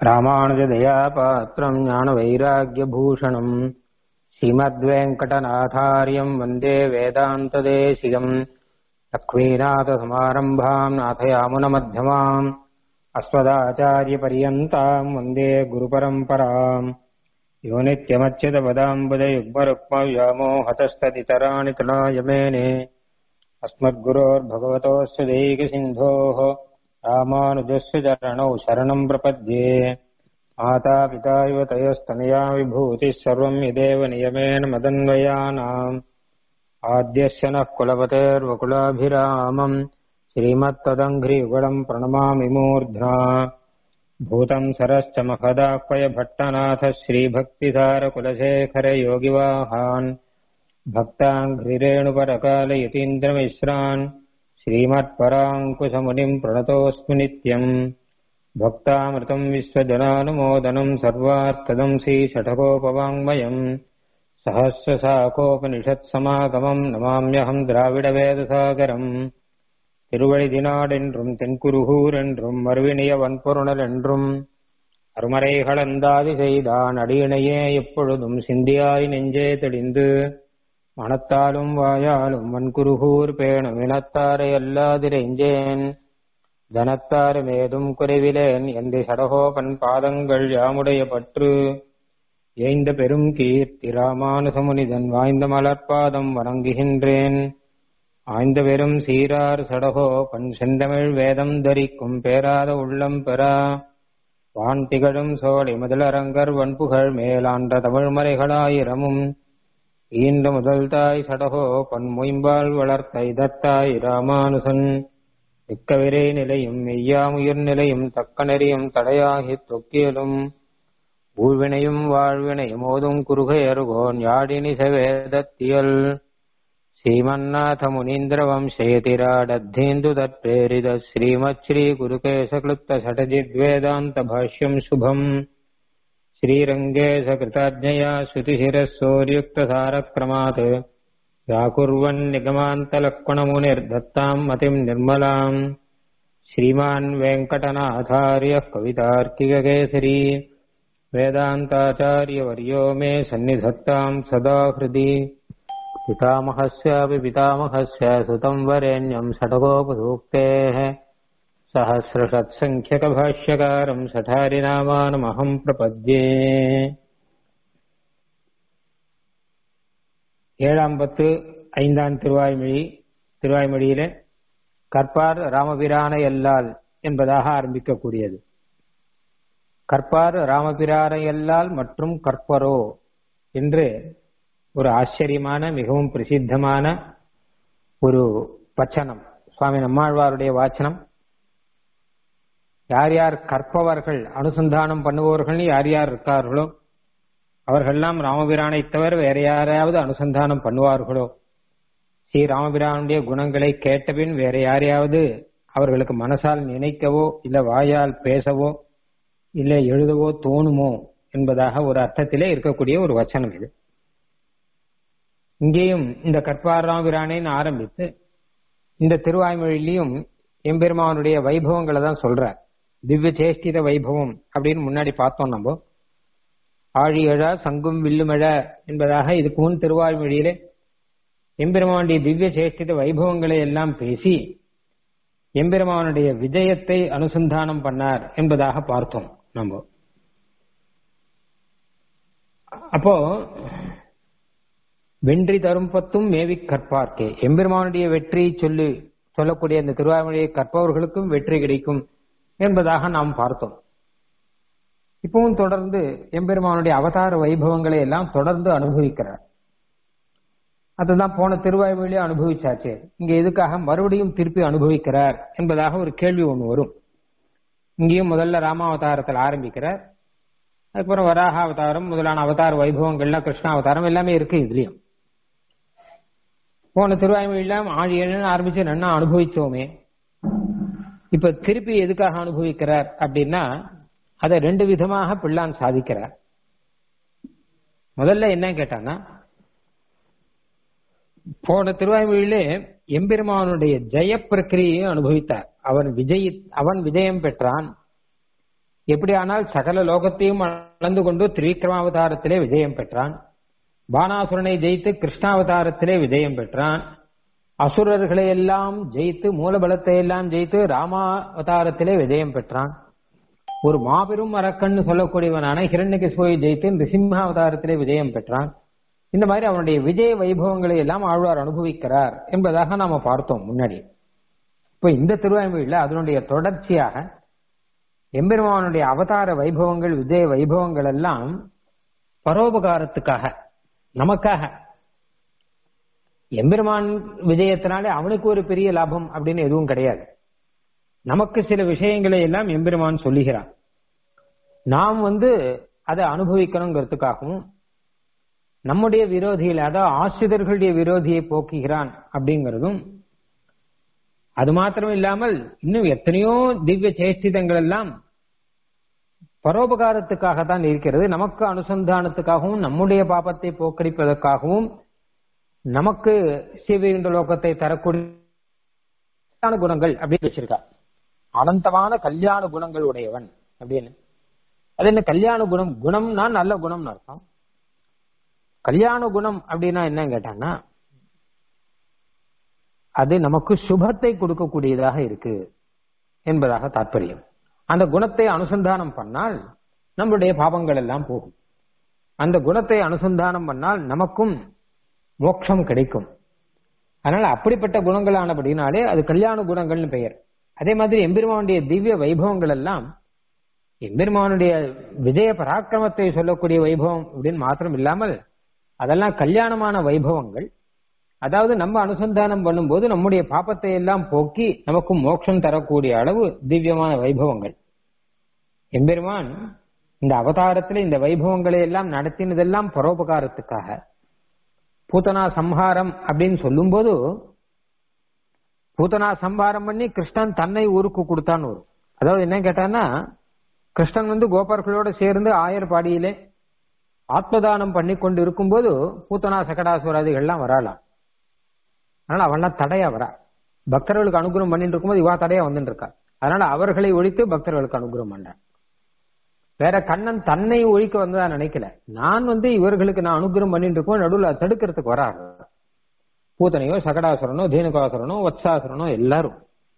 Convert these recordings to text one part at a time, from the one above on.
ராமானுஜதயாபாத்திரம் ஞானவைராக்கியபூஷணம் ஸ்ரீமத்வேங்கடநாதாரியம் வந்தே வேதாந்ததேசிகம் லக்ஷ்மீநாதசமாரம்பாம் நாथयामुनमध्यमाम् अस्मदाचार्यपर्यन्ताम् वन्दे गुरुपरम्पराम् यो नित्यमच्युतपदाम्बुजयुग्मरुक्मव्यामोहतस्तदितराणि तुलायमेने अस्मद्गुरोर्भगवतोऽस्य दैकसिन्धोः रामानुजस्य चरणौ शरणम् प्रपद्ये मातापिता इव तयस्तनया विभूतिः सर्वम् यदेव नियमेन मदन्वयानाम् आद्यस्य नः कुलपतेर्वकुलाभिरामम् श्रीमत्तदङ्घ्रियुगलम् प्रणमामि मूर्ध्ना भूतम् सरश्च महदाह्वय भट्टनाथ श्रीभक्तिधारकुलशेखरयोगिवाहान् भक्ताङ्घ्रिरेणुपरकालयतीन्द्रमिश्रान् श्रीमत्पराङ्कुशमुनिम् प्रणतोऽस्मि नित्यम् भक्तामृतम् विश्वजनानुमोदनम् सर्वार्थदम् श्रीषठकोपवाङ्मयम् सहस्रशाकोपनिषत्समागमम् नमाम्यहम् द्राविडवेदसागरम् திருவழிதினாடென்றும் தென்குருகூர் என்றும் மறுவினிய வன்பொருணல் என்றும் அருமறைகளந்தாதி செய்தான் அடியினையே எப்பொழுதும் சிந்தியாய் நெஞ்சே தெளிந்து மனத்தாலும் வாயாலும் வன்குருகூர் பேணும் இனத்தாரை அல்லாதிரைஞ்சேன் தனத்தாறு மேதும் குறைவிலேன் எந்த சடகோபன் பாதங்கள் யாமுடைய பற்று ஏய்ந்த பெரும் கீர்த்தி ராமானுசமுனிதன் வாய்ந்த மலர்பாதம் வணங்குகின்றேன் ஆய்ந்த பெரும் சீரார் சடகோ பண் செந்தமிழ் வேதம் தரிக்கும் பேராத உள்ளம் பெறா வான் திகழும் சோழி முதலரங்கர் வன்புகழ் மேலாண்ட தமிழ்மறைகளாயிரமும் ஈன்ற முதல் தாய் சடகோ பண் மொயம்பால் வளர்த்த இதத்தாய் ராமானுசன் மிக்கவிரை நிலையும் மெய்யாமுயிர் நிலையும் தக்க நெறியும் தடையாகித் தொக்கியலும் ஊழ்வினையும் வாழ்வினையும் ஓதும் குறுகையருகோன் யாழினி சவேதத்தியல் श्रीमन्नाथमुनीन्द्रवंशयतिराडद्धेन्दु तत्प्रेरित श्रीमच्छ्रीगुरुकेशक्लुप्तषटजिद्वेदान्तभाष्यम् शुभम् श्रीरङ्गे सकृताज्ञया श्रुतिशिरः सोर्युक्तसारक्रमात् व्याकुर्वन्निगमान्तलक्ष्मणमुनिर्दत्ताम् मतिम् निर्मलाम् श्रीमान् वेङ्कटनाथार्यः कवितार्किककेसरी वेदान्ताचार्यवर्यो मे सन्निधत्ताम् सदा हृदि पितामहस्यापि पितामहस्य सुतम् वरेण्यम् षठकोपसूक्तेः सहस्रषत्सङ्ख्यकभाष्यकारम् सठारिनामानमहम् प्रपद्ये ஏழாம் பத்து ஐந்தாம் திருவாய்மொழி திருவாய்மொழியில கற்பார் ராமபிரானை அல்லால் என்பதாக ஆரம்பிக்கக்கூடியது கற்பார் ராமபிரானை அல்லால் மற்றும் கற்பரோ என்று ஒரு ஆச்சரியமான மிகவும் பிரசித்தமான ஒரு வச்சனம் சுவாமி நம்மாழ்வாருடைய வாச்சனம் யார் யார் கற்பவர்கள் அனுசந்தானம் பண்ணுபவர்கள் யார் யார் இருக்கார்களோ அவர்கள்லாம் ராமபிரானை தவிர வேற யாரையாவது அனுசந்தானம் பண்ணுவார்களோ ஸ்ரீ ராமபிரானுடைய குணங்களை கேட்டபின் வேற யாரையாவது அவர்களுக்கு மனசால் நினைக்கவோ இல்ல வாயால் பேசவோ இல்ல எழுதவோ தோணுமோ என்பதாக ஒரு அர்த்தத்திலே இருக்கக்கூடிய ஒரு வச்சனம் இது இங்கேயும் இந்த கற்பாராபிரானேன்னு ஆரம்பித்து இந்த திருவாய்மொழியிலையும் எம்பெருமானுடைய வைபவங்களை தான் சொல்றார் திவ்ய சேஷ்டித வைபவம் அப்படின்னு முன்னாடி பார்த்தோம் நம்ம ஆழியழ சங்கும் வில்லுமழ என்பதாக இதுக்கு முன் திருவாய்மொழியிலே எம்பெருமானுடைய திவ்ய சேஷ்டித வைபவங்களை எல்லாம் பேசி எம்பெருமானுடைய விஜயத்தை அனுசந்தானம் பண்ணார் என்பதாக பார்த்தோம் நம்ம அப்போ வென்றி தரும் பத்தும் மேவி கற்பார்க்கே எம்பெருமானுடைய வெற்றியை சொல்லி சொல்லக்கூடிய அந்த திருவாய்மொழியை கற்பவர்களுக்கும் வெற்றி கிடைக்கும் என்பதாக நாம் பார்த்தோம் இப்பவும் தொடர்ந்து எம்பெருமானுடைய அவதார வைபவங்களை எல்லாம் தொடர்ந்து அனுபவிக்கிறார் அதுதான் போன திருவாய்மொழியே அனுபவிச்சாச்சு இங்க எதுக்காக மறுபடியும் திருப்பி அனுபவிக்கிறார் என்பதாக ஒரு கேள்வி ஒன்று வரும் இங்கேயும் முதல்ல ராமாவதாரத்தில் ஆரம்பிக்கிறார் அதுக்கப்புறம் வராக அவதாரம் முதலான அவதார வைபவங்கள்ல கிருஷ்ண அவதாரம் எல்லாமே இருக்கு இதுலயும் போன திருவாய்மொழியெல்லாம் ஆழி ஏழுன்னு ஆரம்பிச்சு நன்னா அனுபவிச்சோமே இப்ப திருப்பி எதுக்காக அனுபவிக்கிறார் அப்படின்னா அதை ரெண்டு விதமாக பிள்ளான் சாதிக்கிறார் முதல்ல என்ன கேட்டான்னா போன திருவாய்மொழியிலே எம்பெருமானுடைய ஜெய பிரக்கிரியை அனுபவித்தார் அவன் விஜய் அவன் விஜயம் பெற்றான் எப்படியானால் சகல லோகத்தையும் அளந்து கொண்டு திரிவிக்ரமாவதாரத்திலே விஜயம் பெற்றான் பானாசுரனை ஜெயித்து கிருஷ்ணாவதாரத்திலே விஜயம் பெற்றான் அசுரர்களை எல்லாம் ஜெயித்து மூலபலத்தை எல்லாம் ஜெயித்து ராமாவதாரத்திலே விஜயம் பெற்றான் ஒரு மாபெரும் அரக்கன்னு சொல்லக்கூடியவனான ஹிரண்யகிசுவை ஜெயித்து நிசிம்மாவதாரத்திலே விஜயம் பெற்றான் இந்த மாதிரி அவனுடைய விஜய வைபவங்களை எல்லாம் ஆழ்வார் அனுபவிக்கிறார் என்பதாக நாம பார்த்தோம் முன்னாடி இப்ப இந்த திருவாய்மொழியில அதனுடைய தொடர்ச்சியாக எம்பெருமானுடைய அவதார வைபவங்கள் விஜய வைபவங்கள் எல்லாம் பரோபகாரத்துக்காக நமக்காக எம்பெருமான் விஜயத்தினாலே அவனுக்கு ஒரு பெரிய லாபம் அப்படின்னு எதுவும் கிடையாது நமக்கு சில விஷயங்களை எல்லாம் எம்பெருமான் சொல்லுகிறான் நாம் வந்து அதை அனுபவிக்கணுங்கிறதுக்காகவும் நம்முடைய விரோதிகள் அதாவது ஆசிரியர்களுடைய விரோதியை போக்குகிறான் அப்படிங்கிறதும் அது மாத்திரம் இல்லாமல் இன்னும் எத்தனையோ திவ்ய சேஷ்டிதங்கள் எல்லாம் பரோபகாரத்துக்காக தான் இருக்கிறது நமக்கு அனுசந்தானத்துக்காகவும் நம்முடைய பாபத்தை போக்கடிப்பதற்காகவும் நமக்கு சிவீண்ட லோகத்தை தரக்கூடிய குணங்கள் அப்படின்னு வச்சிருக்கா அனந்தமான கல்யாண குணங்கள் உடையவன் அப்படின்னு அது என்ன கல்யாண குணம் குணம்னா நல்ல குணம்னு அர்த்தம் கல்யாண குணம் அப்படின்னா என்ன கேட்டான்னா அது நமக்கு சுபத்தை கொடுக்கக்கூடியதாக இருக்கு என்பதாக தாற்பயம் அந்த குணத்தை அனுசந்தானம் பண்ணால் நம்முடைய பாவங்கள் எல்லாம் போகும் அந்த குணத்தை அனுசந்தானம் பண்ணால் நமக்கும் மோட்சம் கிடைக்கும் அதனால அப்படிப்பட்ட குணங்களானபடினாலே அது கல்யாண குணங்கள்னு பெயர் அதே மாதிரி எம்பெருமானுடைய திவ்ய வைபவங்கள் எல்லாம் எம்பெருமானுடைய விஜய பராக்கிரமத்தை சொல்லக்கூடிய வைபவம் அப்படின்னு மாத்திரம் இல்லாமல் அதெல்லாம் கல்யாணமான வைபவங்கள் அதாவது நம்ம அனுசந்தானம் பண்ணும்போது நம்முடைய பாப்பத்தை எல்லாம் போக்கி நமக்கு மோட்சம் தரக்கூடிய அளவு திவ்யமான வைபவங்கள் எம்பெருமான் இந்த அவதாரத்துல இந்த வைபவங்களை எல்லாம் நடத்தினதெல்லாம் பரோபகாரத்துக்காக பூத்தனா சம்ஹாரம் அப்படின்னு சொல்லும்போது பூத்தனா சம்ஹாரம் பண்ணி கிருஷ்ணன் தன்னை ஊருக்கு கொடுத்தான்னு வரும் அதாவது என்ன கேட்டான்னா கிருஷ்ணன் வந்து கோபர்களோட சேர்ந்து ஆயர்பாடியிலே ஆத்மதானம் பண்ணி கொண்டு இருக்கும்போது பூத்தனா சகடாசுராதிகள்லாம் வராலாம் அதனால அவன்லாம் தடையா வரா பக்தர்களுக்கு அனுகிரகம் பண்ணிட்டு இருக்கும்போது இவா தடையா வந்துட்டு இருக்கா அதனால அவர்களை ஒழித்து பக்தர்களுக்கு அனுகிரகம் பண்றேன் வேற கண்ணன் தன்னை ஒழிக்க வந்ததா நினைக்கல நான் வந்து இவர்களுக்கு நான் அனுகிரகம் பண்ணிட்டு இருக்கோம் நடுவில் தடுக்கிறதுக்கு வராங்க பூத்தனையோ சகடாசுரனோ தேனுகாசுரனோ வத்சாசுரனோ எல்லாரும்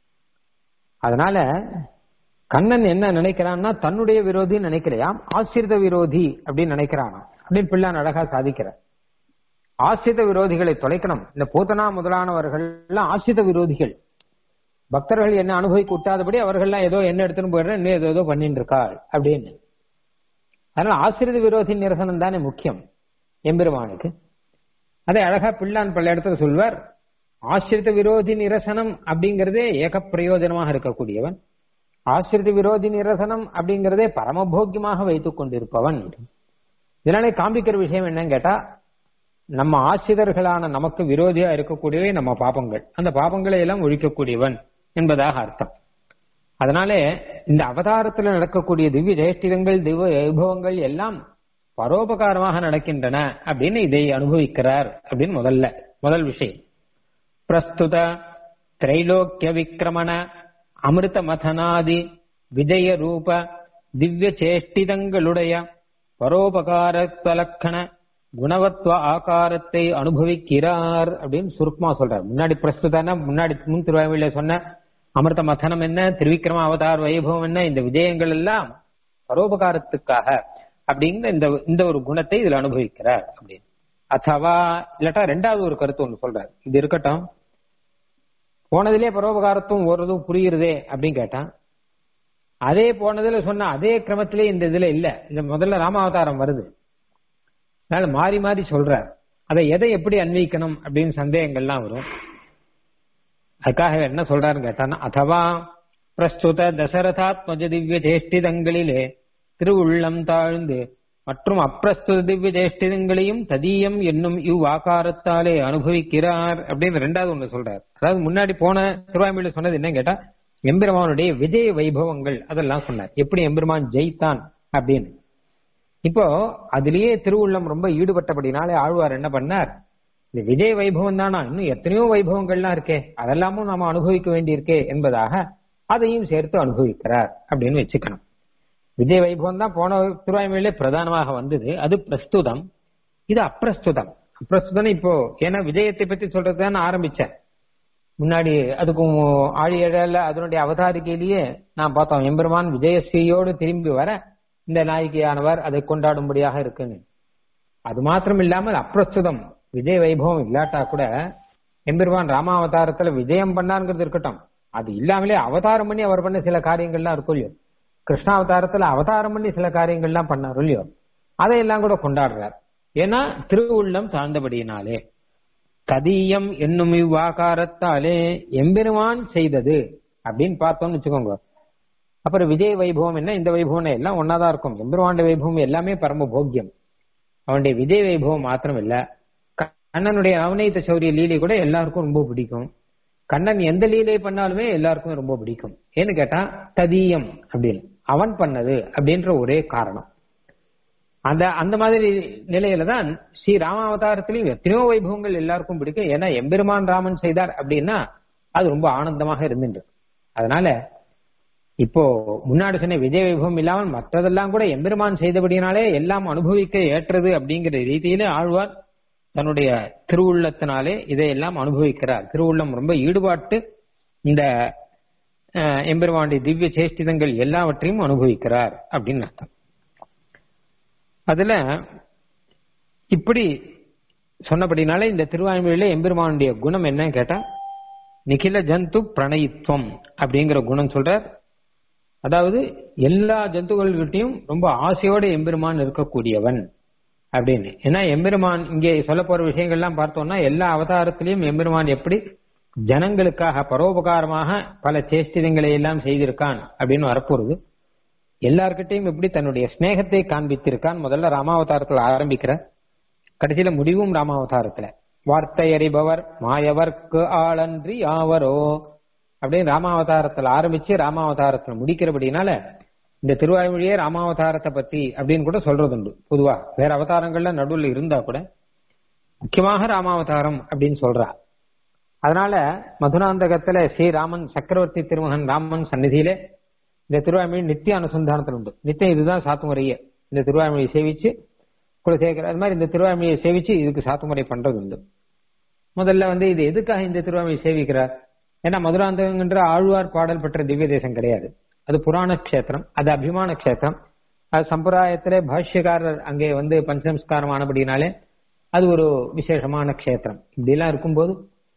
அதனால கண்ணன் என்ன நினைக்கிறான்னா தன்னுடைய விரோதி நினைக்கலையாம் ஆசிரித விரோதி அப்படின்னு நினைக்கிறானா அப்படின்னு பிள்ளான் அழகா சாதிக்கிறார் ஆசிரித விரோதிகளை தொலைக்கணும் இந்த பூத்தனா முதலானவர்கள் எல்லாம் ஆசிரித விரோதிகள் பக்தர்கள் என்ன அனுபவிக்க விட்டாதபடி அவர்கள்லாம் ஏதோ என்ன எடுத்துன்னு போயிடுறேன் இன்னும் ஏதோ ஏதோ பண்ணிட்டு இருக்காள் அப்படின்னு அதனால ஆசிரித விரோதி நிரசனம் தானே முக்கியம் எம்பெருமானுக்கு அதை அழகா பிள்ளான் பல இடத்துல சொல்வார் ஆசிரித விரோதி நிரசனம் அப்படிங்கிறதே ஏக பிரயோஜனமாக இருக்கக்கூடியவன் ஆசிரித விரோதி நிரசனம் அப்படிங்கிறதே பரமபோக்கியமாக வைத்துக் கொண்டிருப்பவன் இதனாலே காண்பிக்கிற விஷயம் என்னன்னு கேட்டா நம்ம ஆசிரியர்களான நமக்கு விரோதியா இருக்கக்கூடியவை நம்ம பாபங்கள் அந்த பாபங்களை எல்லாம் ஒழிக்கக்கூடியவன் என்பதாக அர்த்தம் அதனாலே இந்த அவதாரத்துல நடக்கக்கூடிய திவ்ய ஜெயஷ்டிதங்கள் திவ்ய வைபவங்கள் எல்லாம் பரோபகாரமாக நடக்கின்றன அப்படின்னு இதை அனுபவிக்கிறார் அப்படின்னு முதல்ல முதல் விஷயம் பிரஸ்துத திரைலோக்கிய விக்கிரமண அமிர்த மதனாதி விஜய ரூப திவ்ய சேஷ்டிதங்களுடைய பரோபகாரத்வலக்கண குணவத்வ ஆகாரத்தை அனுபவிக்கிறார் அப்படின்னு சுருக்கமா சொல்றார் முன்னாடி பிரஸ்துதான முன்னாடி முன் திருவாயுல சொன்ன அமிர்த மதனம் என்ன திருவிக்ரம அவதார் வைபவம் என்ன இந்த விஜயங்கள் எல்லாம் பரோபகாரத்துக்காக அப்படிங்கிற இந்த இந்த ஒரு குணத்தை இதுல அனுபவிக்கிறார் அப்படின்னு அத்தவா இல்லாட்டா ரெண்டாவது ஒரு கருத்து ஒன்று சொல்றார் இது இருக்கட்டும் போனதிலே பரோபகாரத்துவம் ஓடுறதும் புரியுறதே அப்படின்னு கேட்டான் அதே போனதுல சொன்ன அதே கிரமத்திலே இந்த இதுல இல்ல இந்த முதல்ல ராமாவதாரம் வருது அதனால மாறி மாறி சொல்றார் அதை எதை எப்படி அன்வைக்கணும் அப்படின்னு சந்தேகங்கள்லாம் வரும் அதுக்காக என்ன சொல்றாருன்னு கேட்டான்னா அதவா பிரஸ்துத தசரதாத்மஜ திவ்ய சேஷ்டிதங்களிலே திருவுள்ளம் தாழ்ந்து மற்றும் அப்பிரஸ்துத திவ்ய சேஷ்டிதங்களையும் ததீயம் என்னும் இவ் ஆகாரத்தாலே அனுபவிக்கிறார் அப்படின்னு ரெண்டாவது ஒண்ணு சொல்றார் அதாவது முன்னாடி போன திருவாய்மொழியில சொன்னது என்ன கேட்டா எம்பெருமானுடைய விஜய வைபவங்கள் அதெல்லாம் சொன்னார் எப்படி எம்பெருமான் ஜெயித்தான் அப்படின்னு இப்போ அதுலயே திருவுள்ளம் ரொம்ப ஈடுபட்டபடினாலே ஆழ்வார் என்ன பண்ணார் இந்த விஜய வைபவம் தானா இன்னும் எத்தனையோ வைபவங்கள்லாம் இருக்கே அதெல்லாமும் நாம அனுபவிக்க வேண்டியிருக்கே என்பதாக அதையும் சேர்த்து அனுபவிக்கிறார் அப்படின்னு வச்சுக்கணும் விஜய வைபவம் தான் போன திருவாய்மொழியிலே பிரதானமாக வந்தது அது பிரஸ்துதம் இது அப்பிரஸ்துதம் அப்பிரஸ்துதம் இப்போ ஏன்னா விஜயத்தை பத்தி சொல்றது தான் ஆரம்பிச்சேன் முன்னாடி அதுக்கும் ஆழி ஏழல அதனுடைய அவதாரிக்கையிலேயே நான் பார்த்தோம் எம்பெருமான் விஜயஸ்ரீயோடு திரும்பி வர இந்த நாயகியானவர் அதை கொண்டாடும்படியாக இருக்குன்னு அது மாத்திரம் இல்லாமல் அப்பிரஸ்துதம் விஜய வைபவம் இல்லாட்டா கூட எம்பெருமான் ராமாவதாரத்துல விஜயம் பண்ணாருங்கிறது இருக்கட்டும் அது இல்லாமலே அவதாரம் பண்ணி அவர் பண்ண சில காரியங்கள்லாம் இருக்கும் இல்லையோ கிருஷ்ணாவதாரத்துல அவதாரம் பண்ணி சில காரியங்கள்லாம் பண்ணாரு இல்லையோ அதையெல்லாம் கூட கொண்டாடுறார் ஏன்னா திருவுள்ளம் தாழ்ந்தபடியினாலே கதீயம் என்னும் இவ்வாகாரத்தாலே எம்பெருமான் செய்தது அப்படின்னு பார்த்தோம்னு வச்சுக்கோங்க அப்புறம் விஜய் வைபவம் என்ன இந்த வைபவம் எல்லாம் ஒன்னாதான் இருக்கும் எம்பெருமாண்ட வைபவம் எல்லாமே பரம போக்கியம் அவனுடைய விஜய் வைபவம் மாத்திரம் இல்ல கண்ணனுடைய நவநீத சௌரிய லீலை கூட எல்லாருக்கும் ரொம்ப பிடிக்கும் கண்ணன் எந்த லீலை பண்ணாலுமே எல்லாருக்கும் ரொம்ப பிடிக்கும் ஏன்னு கேட்டா ததீயம் அப்படின்னு அவன் பண்ணது அப்படின்ற ஒரே காரணம் அந்த அந்த மாதிரி நிலையில தான் ஸ்ரீ ராமாவதாரத்திலையும் எத்தனையோ வைபவங்கள் எல்லாருக்கும் பிடிக்கும் ஏன்னா எம்பெருமான் ராமன் செய்தார் அப்படின்னா அது ரொம்ப ஆனந்தமாக இருந்துட்டு அதனால இப்போ முன்னாடி சொன்ன விஜய வைபவம் இல்லாமல் மற்றதெல்லாம் கூட எம்பெருமான் செய்தபடினாலே எல்லாம் அனுபவிக்க ஏற்றது அப்படிங்கிற ரீதியில ஆழ்வார் தன்னுடைய திருவுள்ளத்தினாலே இதையெல்லாம் அனுபவிக்கிறார் திருவுள்ளம் ரொம்ப ஈடுபாட்டு இந்த எம்பெருமானுடைய திவ்ய சேஷ்டிதங்கள் எல்லாவற்றையும் அனுபவிக்கிறார் அப்படின்னு அர்த்தம் அதுல இப்படி சொன்னபடினால இந்த திருவாய்மொழியில எம்பெருமானுடைய குணம் என்னன்னு கேட்டா நிகில ஜந்து பிரணயித்வம் அப்படிங்கிற குணம் சொல்றார் அதாவது எல்லா ஜந்துகள்கிட்டையும் ரொம்ப ஆசையோட எம்பெருமான் இருக்கக்கூடியவன் அப்படின்னு ஏன்னா எம்பெருமான் இங்கே சொல்ல போற விஷயங்கள்லாம் பார்த்தோம்னா எல்லா அவதாரத்திலையும் எம்பெருமான் எப்படி ஜனங்களுக்காக பரோபகாரமாக பல சேஷ்டிதங்களை எல்லாம் செய்திருக்கான் அப்படின்னு வரப்போறது எல்லார்கிட்டையும் எப்படி தன்னுடைய ஸ்நேகத்தை காண்பித்திருக்கான் முதல்ல ராமாவதாரத்துல ஆரம்பிக்கிற கடைசியில முடிவும் ராமாவதாரத்துல வார்த்தை அறிபவர் மாயவர்க்கு ஆளன்றி யாவரோ அப்படின்னு ராமாவதாரத்துல ஆரம்பிச்சு ராமாவதாரத்துல முடிக்கிறபடினால இந்த திருவாய்மொழியே ராமாவதாரத்தை பத்தி அப்படின்னு கூட சொல்றது உண்டு பொதுவா வேற அவதாரங்கள்ல நடுவில் இருந்தா கூட முக்கியமாக ராமாவதாரம் அப்படின்னு சொல்றா அதனால மதுராந்தகத்துல ஸ்ரீராமன் சக்கரவர்த்தி திருமகன் ராமன் சந்நிதியிலே இந்த திருவாய்மொழி நித்திய அனுசந்தானத்தில் உண்டு நித்தியம் இதுதான் சாத்துமுறையே இந்த திருவாய்மொழியை சேவிச்சு குலசேகர் அது மாதிரி இந்த திருவாய்மொழியை சேவிச்சு இதுக்கு சாத்துமுறை பண்றது உண்டு முதல்ல வந்து இது எதுக்காக இந்த திருவாய்மொழி சேவிக்கிறார் ஏன்னா மதுராந்தகங்கிற ஆழ்வார் பாடல் பெற்ற திவ்ய தேசம் கிடையாது அது புராண கஷேத்திரம் அது அபிமான கஷேத்திரம் அது சம்பிரதாயத்திலே பாஷ்யக்காரர் அங்கே வந்து பஞ்சசம்ஸ்காரம் ஆனபடினாலே அது ஒரு விசேஷமான கஷேத்திரம் இப்படி எல்லாம் இருக்கும்போது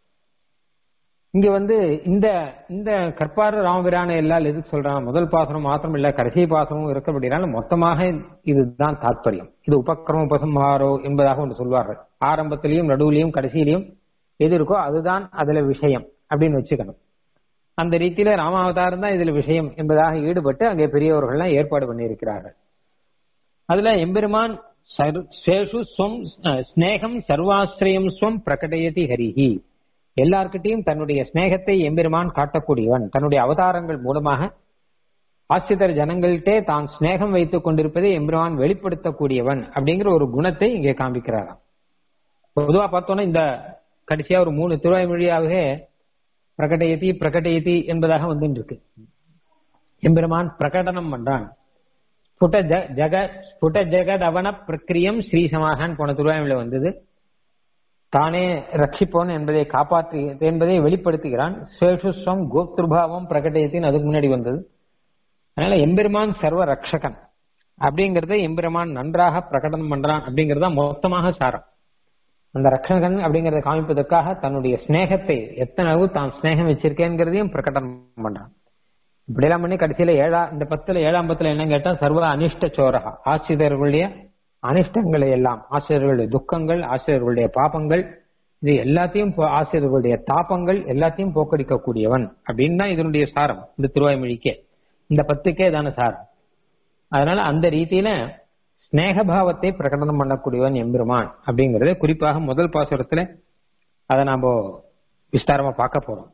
இங்க வந்து இந்த இந்த கற்பார ராமபிரான எல்லாம் எதுக்கு சொல்றாங்க முதல் பாசனம் மாத்திரம் இல்ல கடைசி பாசனமும் இருக்கிறபடினால மொத்தமாக இதுதான் தாத்பரியம் இது உபக்கிரம உபசம்ஹாரோ என்பதாக ஒன்று சொல்வார்கள் ஆரம்பத்திலையும் நடுவுலையும் கடைசியிலையும் எது இருக்கோ அதுதான் அதுல விஷயம் அப்படின்னு வச்சுக்கணும் அந்த ரீதியில ராமாவதாரம் தான் இதுல விஷயம் என்பதாக ஈடுபட்டு அங்கே பெரியவர்கள்லாம் ஏற்பாடு பண்ணியிருக்கிறார்கள் அதுல எம்பெருமான் சேஷு ஸ்வம் ஸ்நேகம் சர்வாசிரியம் ஸ்வம் பிரகடயதி ஹரிஹி எல்லார்கிட்டையும் தன்னுடைய ஸ்நேகத்தை எம்பெருமான் காட்டக்கூடியவன் தன்னுடைய அவதாரங்கள் மூலமாக ஆசிரியர் ஜனங்கள்கிட்டே தான் ஸ்நேகம் வைத்துக் கொண்டிருப்பதை எம்பெருமான் வெளிப்படுத்தக்கூடியவன் அப்படிங்கிற ஒரு குணத்தை இங்கே காண்பிக்கிறாராம் பொதுவா பார்த்தோம்னா இந்த கடைசியா ஒரு மூணு திருவாய்மொழியாகவே பிரகடயதி பிரகடயதி என்பதாக வந்துட்டு இருக்கு எம்பெருமான் பிரகடனம் பண்றான் ஸ்புட ஜக ஸ்புட ஜெகத் அவன பிரக்கிரியம் ஸ்ரீசமாகன் போன திருவாயுல வந்தது தானே ரட்சிப்போன் என்பதை காப்பாற்றி என்பதை வெளிப்படுத்துகிறான் சேஷுஸ்வம் கோப்திருபாவம் பிரகடயத்தின் அதுக்கு முன்னாடி வந்தது அதனால எம்பெருமான் சர்வ ரக்ஷகன் அப்படிங்கறத எம்பெருமான் நன்றாக பிரகடனம் பண்றான் அப்படிங்கறத மொத்தமாக சாரம் அந்த ரக்ஷகன் அப்படிங்கறத காமிப்பதற்காக தன்னுடைய ஸ்நேகத்தை எத்தனை அளவு தான் ஸ்நேகம் வச்சிருக்கேங்கிறதையும் பிரகடனம் பண்றான் இப்படியெல்லாம் பண்ணி கடைசியில ஏழா இந்த பத்துல ஏழாம் பத்துல என்ன கேட்டா சர்வ அனிஷ்ட சோரகா ஆசிரியர்களுடைய அனிஷ்டங்களை எல்லாம் ஆசிரியர்களுடைய துக்கங்கள் ஆசிரியர்களுடைய பாபங்கள் இது எல்லாத்தையும் ஆசிரியர்களுடைய தாபங்கள் எல்லாத்தையும் போக்கடிக்கக்கூடியவன் அப்படின்னு தான் இதனுடைய சாரம் இந்த திருவாய்மொழிக்கே இந்த பத்துக்கே தானே சாரம் அதனால அந்த ரீதியில ஸ்நேகபாவத்தை பிரகடனம் பண்ணக்கூடியவன் எம்பெருமான் அப்படிங்கறத குறிப்பாக முதல் பாசுரத்துல அதை நாம விஸ்தாரமா பார்க்க போறோம்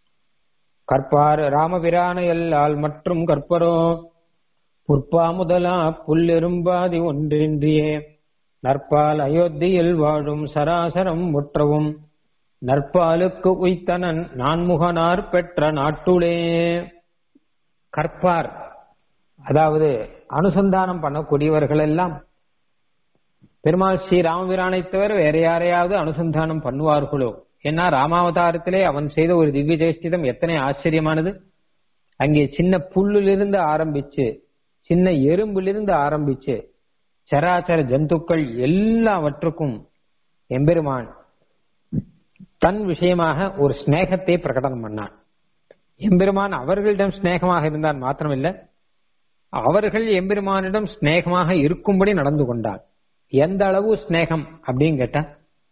கற்பார் ராமபிரான எல்லால் மற்றும் கற்பரோ புற்பா முதலா புல்லெரும்பாதி ஒன்றின்றியே நற்பால் அயோத்தியில் வாழும் சராசரம் முற்றவும் நற்பாலுக்கு உய்த்தனன் நான்முகனார் பெற்ற நாட்டுளே கற்பார் அதாவது அனுசந்தானம் பண்ணக்கூடியவர்கள் எல்லாம் பெருமாள் ஸ்ரீ ராமபிரானை தவிர வேற யாரையாவது அனுசந்தானம் பண்ணுவார்களோ ஏன்னா ராமாவதாரத்திலே அவன் செய்த ஒரு திவ்ய ஜெயஸ்டிதம் எத்தனை ஆச்சரியமானது அங்கே சின்ன புல்லிலிருந்து ஆரம்பிச்சு சின்ன எறும்பிலிருந்து ஆரம்பிச்சு சராச்சர ஜந்துக்கள் எல்லாவற்றுக்கும் எம்பெருமான் தன் விஷயமாக ஒரு ஸ்நேகத்தை பிரகடனம் பண்ணான் எம்பெருமான் அவர்களிடம் ஸ்நேகமாக இருந்தான் மாத்திரமில்ல அவர்கள் எம்பெருமானிடம் ஸ்நேகமாக இருக்கும்படி நடந்து கொண்டான் எந்த அளவு ஸ்நேகம் அப்படின்னு கேட்டா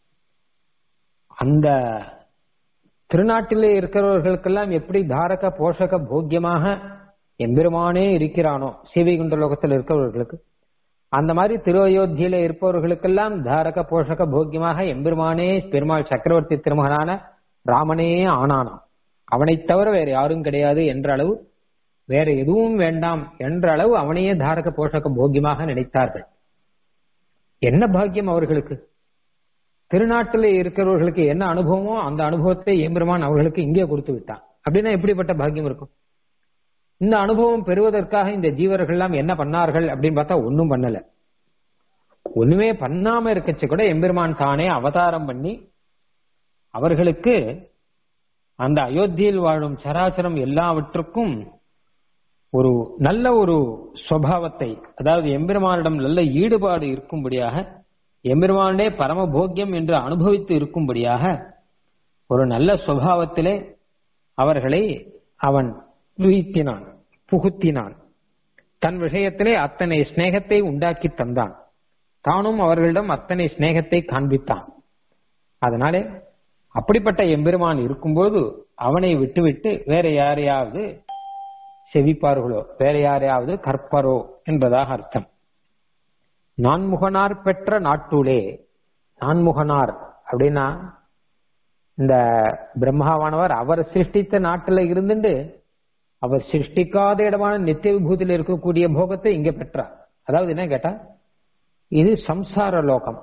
அந்த திருநாட்டிலே இருக்கிறவர்களுக்கெல்லாம் எப்படி தாரக போஷக போக்கியமாக எம்பெருமானே இருக்கிறானோ சீவைகுண்ட லோகத்தில் இருக்கிறவர்களுக்கு அந்த மாதிரி திரு அயோத்தியில இருப்பவர்களுக்கெல்லாம் தாரக போஷக போக்கியமாக எம்பெருமானே பெருமாள் சக்கரவர்த்தி திருமகனான ராமனே ஆனானாம் அவனை தவிர வேற யாரும் கிடையாது என்ற அளவு வேற எதுவும் வேண்டாம் என்ற அளவு அவனையே தாரக போஷக போக்கியமாக நினைத்தார்கள் என்ன பாக்கியம் அவர்களுக்கு திருநாட்டில் இருக்கிறவர்களுக்கு என்ன அனுபவமோ அந்த அனுபவத்தை எம்பெருமான் அவர்களுக்கு இங்கே கொடுத்து விட்டான் அப்படின்னா எப்படிப்பட்ட பாக்கியம் இருக்கும் இந்த அனுபவம் பெறுவதற்காக இந்த ஜீவர்கள் எல்லாம் என்ன பண்ணார்கள் அப்படின்னு பார்த்தா ஒன்னும் பண்ணல ஒண்ணுமே பண்ணாம இருக்கச்சு கூட எம்பெருமான் தானே அவதாரம் பண்ணி அவர்களுக்கு அந்த அயோத்தியில் வாழும் சராச்சரம் எல்லாவற்றுக்கும் ஒரு நல்ல ஒரு சுவாவத்தை அதாவது எம்பெருமானிடம் நல்ல ஈடுபாடு இருக்கும்படியாக எம்பெருமானே பரமபோக்கியம் என்று அனுபவித்து இருக்கும்படியாக ஒரு நல்ல சுவாவத்திலே அவர்களை அவன் வீழ்த்தினான் புகுத்தினான் தன் விஷயத்திலே அத்தனை ஸ்நேகத்தை உண்டாக்கி தந்தான் தானும் அவர்களிடம் அத்தனை ஸ்நேகத்தை காண்பித்தான் அதனாலே அப்படிப்பட்ட எம்பெருமான் இருக்கும்போது அவனை விட்டுவிட்டு வேற யாரையாவது செவிப்பார்களோ வேற யாரையாவது கற்பரோ என்பதாக அர்த்தம் நான்முகனார் பெற்ற நாட்டுலே நான்முகனார் அப்படின்னா இந்த பிரம்மாவானவர் அவர் சிருஷ்டித்த நாட்டுல இருந்துட்டு அவர் சிருஷ்டிக்காத இடமான நித்திய விபூதியில் இருக்கக்கூடிய போகத்தை இங்க பெற்றார் அதாவது என்ன கேட்டா இது சம்சார லோகம்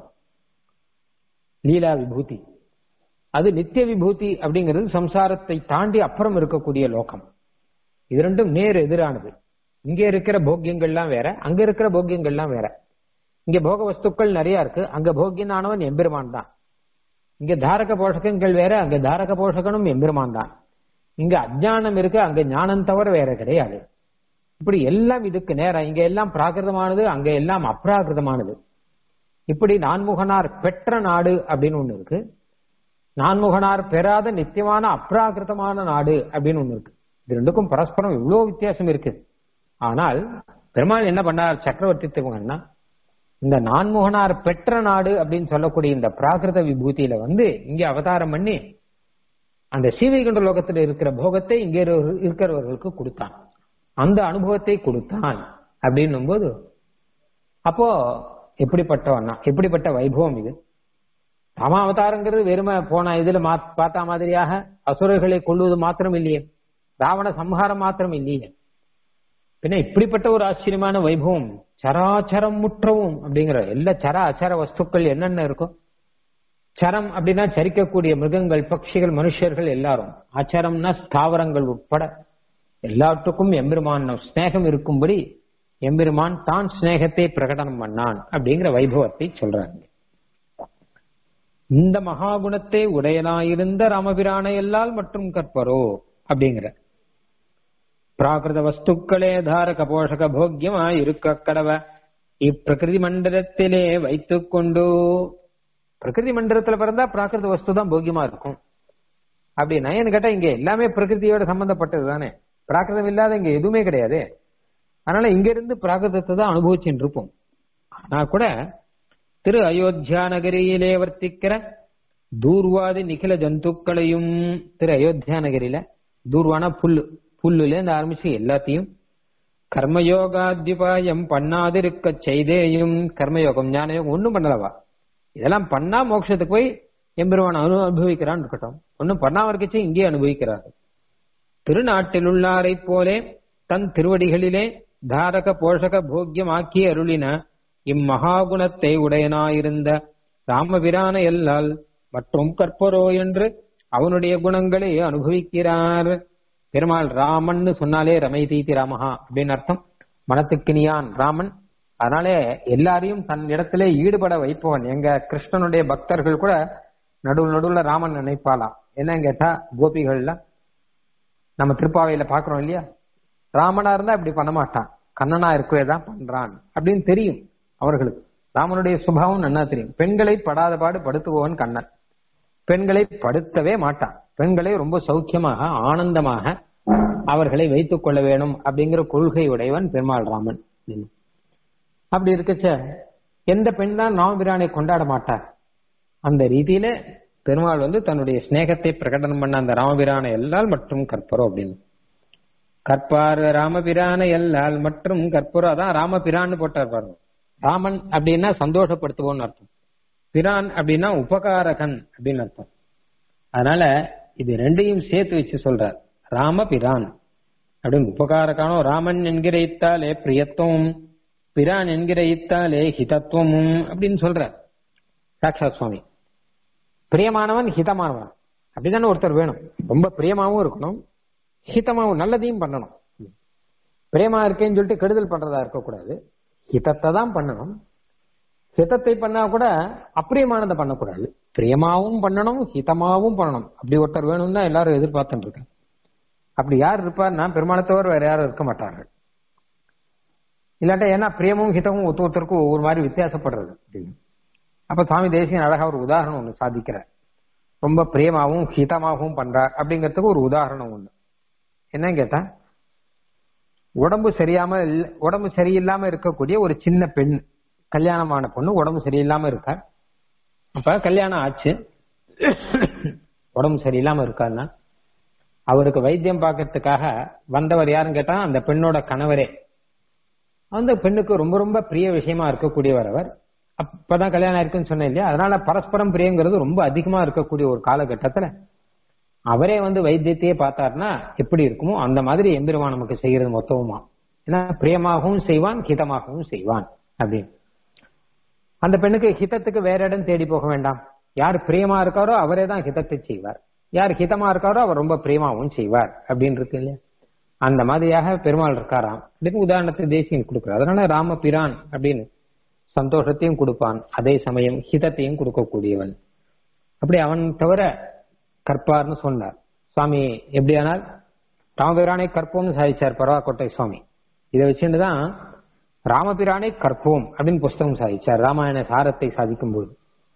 லீலா விபூதி அது நித்திய விபூதி அப்படிங்கிறது சம்சாரத்தை தாண்டி அப்புறம் இருக்கக்கூடிய லோகம் இது ரெண்டும் நேர் எதிரானது இங்க இருக்கிற போக்கியங்கள்லாம் வேற அங்க இருக்கிற போக்கியங்கள்லாம் வேற இங்க போக வஸ்துக்கள் நிறைய இருக்கு அங்க போக்கியனானவன் எம்பெருமான் தான் இங்க தாரக போஷகங்கள் வேற அங்க தாரக போஷகனும் எம்பெருமான் தான் இங்க அஜானம் இருக்கு அங்க ஞானம் தவிர வேற கிடையாது இப்படி எல்லாம் இதுக்கு நேரம் இங்க எல்லாம் பிராகிருதமானது அங்க எல்லாம் அப்ராகிருதமானது இப்படி நான்முகனார் பெற்ற நாடு அப்படின்னு ஒண்ணு இருக்கு நான்முகனார் பெறாத நித்தியமான அப்ராகிருதமான நாடு அப்படின்னு ஒண்ணு இருக்கு இது ரெண்டுக்கும் பரஸ்பரம் இவ்வளவு வித்தியாசம் இருக்கு ஆனால் பெருமாள் என்ன பண்ணார் சக்கரவர்த்தி திருமகன்னா இந்த நான்முகனார் பெற்ற நாடு அப்படின்னு சொல்லக்கூடிய இந்த பிராகிருத விபூதியில வந்து இங்க அவதாரம் பண்ணி அந்த சீவைகுண்ட லோகத்தில் இருக்கிற போகத்தை இங்கே இருக்கிறவர்களுக்கு கொடுத்தான் அந்த அனுபவத்தை கொடுத்தான் அப்படின்னும் போது அப்போ எப்படிப்பட்டவன்னா எப்படிப்பட்ட வைபவம் இது ராம அவதாரங்கிறது வெறுமை போன இதுல பார்த்தா மாதிரியாக அசுரர்களை கொள்வது மாத்திரம் இல்லையே ராவண சம்ஹாரம் மாத்திரம் இல்லையே பின்ன இப்படிப்பட்ட ஒரு ஆச்சரியமான வைபவம் சராச்சரம் முற்றவும் அப்படிங்கிற எல்லா சர அச்சர வஸ்துக்கள் என்னென்ன இருக்கும் சரம் அப்படின்னா சரிக்கக்கூடிய மிருகங்கள் பட்சிகள் மனுஷர்கள் எல்லாரும் ஆச்சாரம்னா ஸ்தாவரங்கள் உட்பட எல்லாத்துக்கும் எம்பெருமான் ஸ்நேகம் இருக்கும்படி எம்பெருமான் தான் ஸ்நேகத்தை பிரகடனம் பண்ணான் அப்படிங்கிற வைபவத்தை சொல்றாங்க இந்த மகாகுணத்தை உடையனாயிருந்த ராமபிரானை எல்லால் மற்றும் கற்பரோ அப்படிங்கிற பிராகிருத வஸ்துக்களே தாரக போஷக போக்கியமா இருக்க கடவ இப்பிரகிருதி மண்டலத்திலே வைத்துக் கொண்டு பிரகிருதி மண்டலத்துல பிறந்தா பிராகிருத வஸ்து தான் போக்கியமா இருக்கும் அப்படின்னா என்ன கேட்டா இங்க எல்லாமே பிரகிருதியோட சம்பந்தப்பட்டது தானே பிராகிருதம் இல்லாத இங்க எதுவுமே கிடையாது அதனால இங்க இருந்து பிராகிருதத்தை தான் அனுபவிச்சுட்டு இருப்போம் ஆனா கூட திரு அயோத்தியா நகரியிலே வர்த்திக்கிற தூர்வாதி நிகில ஜந்துக்களையும் திரு அயோத்தியா நகரில தூர்வானா புல்லு புல்லுல இருந்து ஆரம்பிச்சு எல்லாத்தையும் கர்மயோகாத்யுபாயம் பண்ணாதிருக்க செய்தேயும் கர்மயோகம் ஞானயோகம் ஒன்னும் பண்ணலவா இதெல்லாம் பண்ணா மோட்சத்துக்கு போய் எம்பெருமான் அனு அனுபவிக்கிறான் இருக்கட்டும் ஒன்னும் பண்ணாம இருக்கச்சு இங்கே அனுபவிக்கிறார்கள் திருநாட்டில் உள்ளாரை போலே தன் திருவடிகளிலே தாரக போஷக போக்கியமாக்கி அருளின இம்மகாகுணத்தை உடையனாயிருந்த ராமபிரான எல்லால் மற்றும் கற்பரோ என்று அவனுடைய குணங்களை அனுபவிக்கிறார் பெருமாள் ராமன்னு சொன்னாலே ரமை தீதி ராமஹா அப்படின்னு அர்த்தம் மனத்துக்கினியான் ராமன் அதனாலே எல்லாரையும் தன் இடத்திலே ஈடுபட வைப்பவன் எங்க கிருஷ்ணனுடைய பக்தர்கள் கூட நடுவில் நடுவுல ராமன் நினைப்பாளாம் என்னன்னு கேட்டா கோபிகள்ல நம்ம திருப்பாவையில பாக்குறோம் இல்லையா ராமனா இருந்தா இப்படி பண்ண மாட்டான் கண்ணனா இருக்கவே தான் பண்றான் அப்படின்னு தெரியும் அவர்களுக்கு ராமனுடைய சுபாவம் நன்னா தெரியும் பெண்களை படாத பாடு படுத்துபவன் கண்ணன் பெண்களை படுத்தவே மாட்டான் பெண்களை ரொம்ப சௌக்கியமாக ஆனந்தமாக அவர்களை வைத்துக் கொள்ள வேணும் அப்படிங்கிற கொள்கை உடையவன் பெருமாள் ராமன் அப்படி இருக்கச்ச எந்த பெண் தான் ராமபிரானை கொண்டாட மாட்டார் அந்த ரீதியில பெருமாள் வந்து தன்னுடைய சிநேகத்தை பிரகடனம் பண்ண அந்த ராமபிரானை எல்லால் மற்றும் கற்பரோ அப்படின்னு கற்பார் ராமபிரானை எல்லால் மற்றும் கற்பரோ அதான் ராமபிரான்னு போட்டார் பாருங்க ராமன் அப்படின்னா சந்தோஷப்படுத்துவோம்னு அர்த்தம் பிரான் அப்படின்னா உபகாரகன் அப்படின்னு அர்த்தம் அதனால இது ரெண்டையும் சேர்த்து வச்சு சொல்றார் ராம பிரான் அப்படின்னு உபகாரகானோ ராமன் என்கிற இத்தாலே பிரியத்துவம் பிரான் என்கிற இத்தாலே ஹிதத்துவமும் அப்படின்னு சொல்றார் சாட்சாத் சுவாமி பிரியமானவன் ஹிதமானவன் அப்படிதானே ஒருத்தர் வேணும் ரொம்ப பிரியமாவும் இருக்கணும் ஹிதமாவும் நல்லதையும் பண்ணணும் பிரியமா இருக்கேன்னு சொல்லிட்டு கெடுதல் பண்றதா இருக்கக்கூடாது ஹிதத்தை தான் பண்ணணும் ஹிதத்தை பண்ணா கூட அப்பிரியமானதை பண்ணக்கூடாது பிரியமாவும் பண்ணணும் ஹிதமாவும் பண்ணணும் அப்படி ஒருத்தர் வேணும்னு தான் எல்லாரும் எதிர்பார்த்துட்டு இருக்காங்க அப்படி யார் இருப்பார்னா பெருமானத்தவர் வேற யாரும் இருக்க மாட்டார்கள் இல்லாட்டா ஏன்னா பிரியமும் ஹிதமும் ஒத்து ஒருத்தருக்கும் ஒவ்வொரு மாதிரி வித்தியாசப்படுறது அப்படின்னு அப்ப சுவாமி தேசியன் அழகா ஒரு உதாரணம் ஒண்ணு சாதிக்கிறார் ரொம்ப பிரியமாவும் ஹிதமாகவும் பண்றார் அப்படிங்கிறதுக்கு ஒரு உதாரணம் ஒண்ணு என்னன்னு கேட்டா உடம்பு சரியாம இல்ல- உடம்பு சரியில்லாம இருக்கக்கூடிய ஒரு சின்ன பெண் கல்யாணமான பொண்ணு உடம்பு சரியில்லாம இருக்கா அப்ப கல்யாணம் ஆச்சு உடம்பு சரியில்லாம இருக்கான்னா அவருக்கு வைத்தியம் பார்க்கறதுக்காக வந்தவர் யாருன்னு கேட்டா அந்த பெண்ணோட கணவரே அந்த பெண்ணுக்கு ரொம்ப ரொம்ப பிரிய விஷயமா இருக்கக்கூடியவர் அவர் அப்பதான் கல்யாணம் இருக்குன்னு சொன்னேன் இல்லையா அதனால பரஸ்பரம் பிரியங்கிறது ரொம்ப அதிகமா இருக்கக்கூடிய ஒரு காலகட்டத்துல அவரே வந்து வைத்தியத்தையே பார்த்தாருன்னா எப்படி இருக்குமோ அந்த மாதிரி எம்பெருமான் நமக்கு செய்யறது மொத்தமுமா ஏன்னா பிரியமாகவும் செய்வான் ஹிதமாகவும் செய்வான் அப்படின்னு அந்த பெண்ணுக்கு ஹிதத்துக்கு வேற இடம் தேடி போக வேண்டாம் யார் பிரியமா இருக்காரோ அவரே தான் ஹிதத்தை செய்வார் யார் ஹிதமா இருக்காரோ அவர் ரொம்ப பிரியமாவும் செய்வார் அப்படின்னு இருக்கு இல்லையா அந்த மாதிரியாக பெருமாள் இருக்காராம் இதுக்கு உதாரணத்தை தேசியம் கொடுக்குறார் அதனால ராம பிரான் அப்படின்னு சந்தோஷத்தையும் கொடுப்பான் அதே சமயம் ஹிதத்தையும் கொடுக்கக்கூடியவன் அப்படி அவன் தவிர கற்பார்னு சொன்னார் சுவாமி எப்படியானால் ராமபிரானை கற்போம்னு சாதிச்சார் பரவாக்கோட்டை சுவாமி இதை வச்சுட்டு தான் ராமபிரானை கற்போம் அப்படின்னு புஸ்தகம் சாதிச்சார் ராமாயண சாரத்தை சாதிக்கும் போது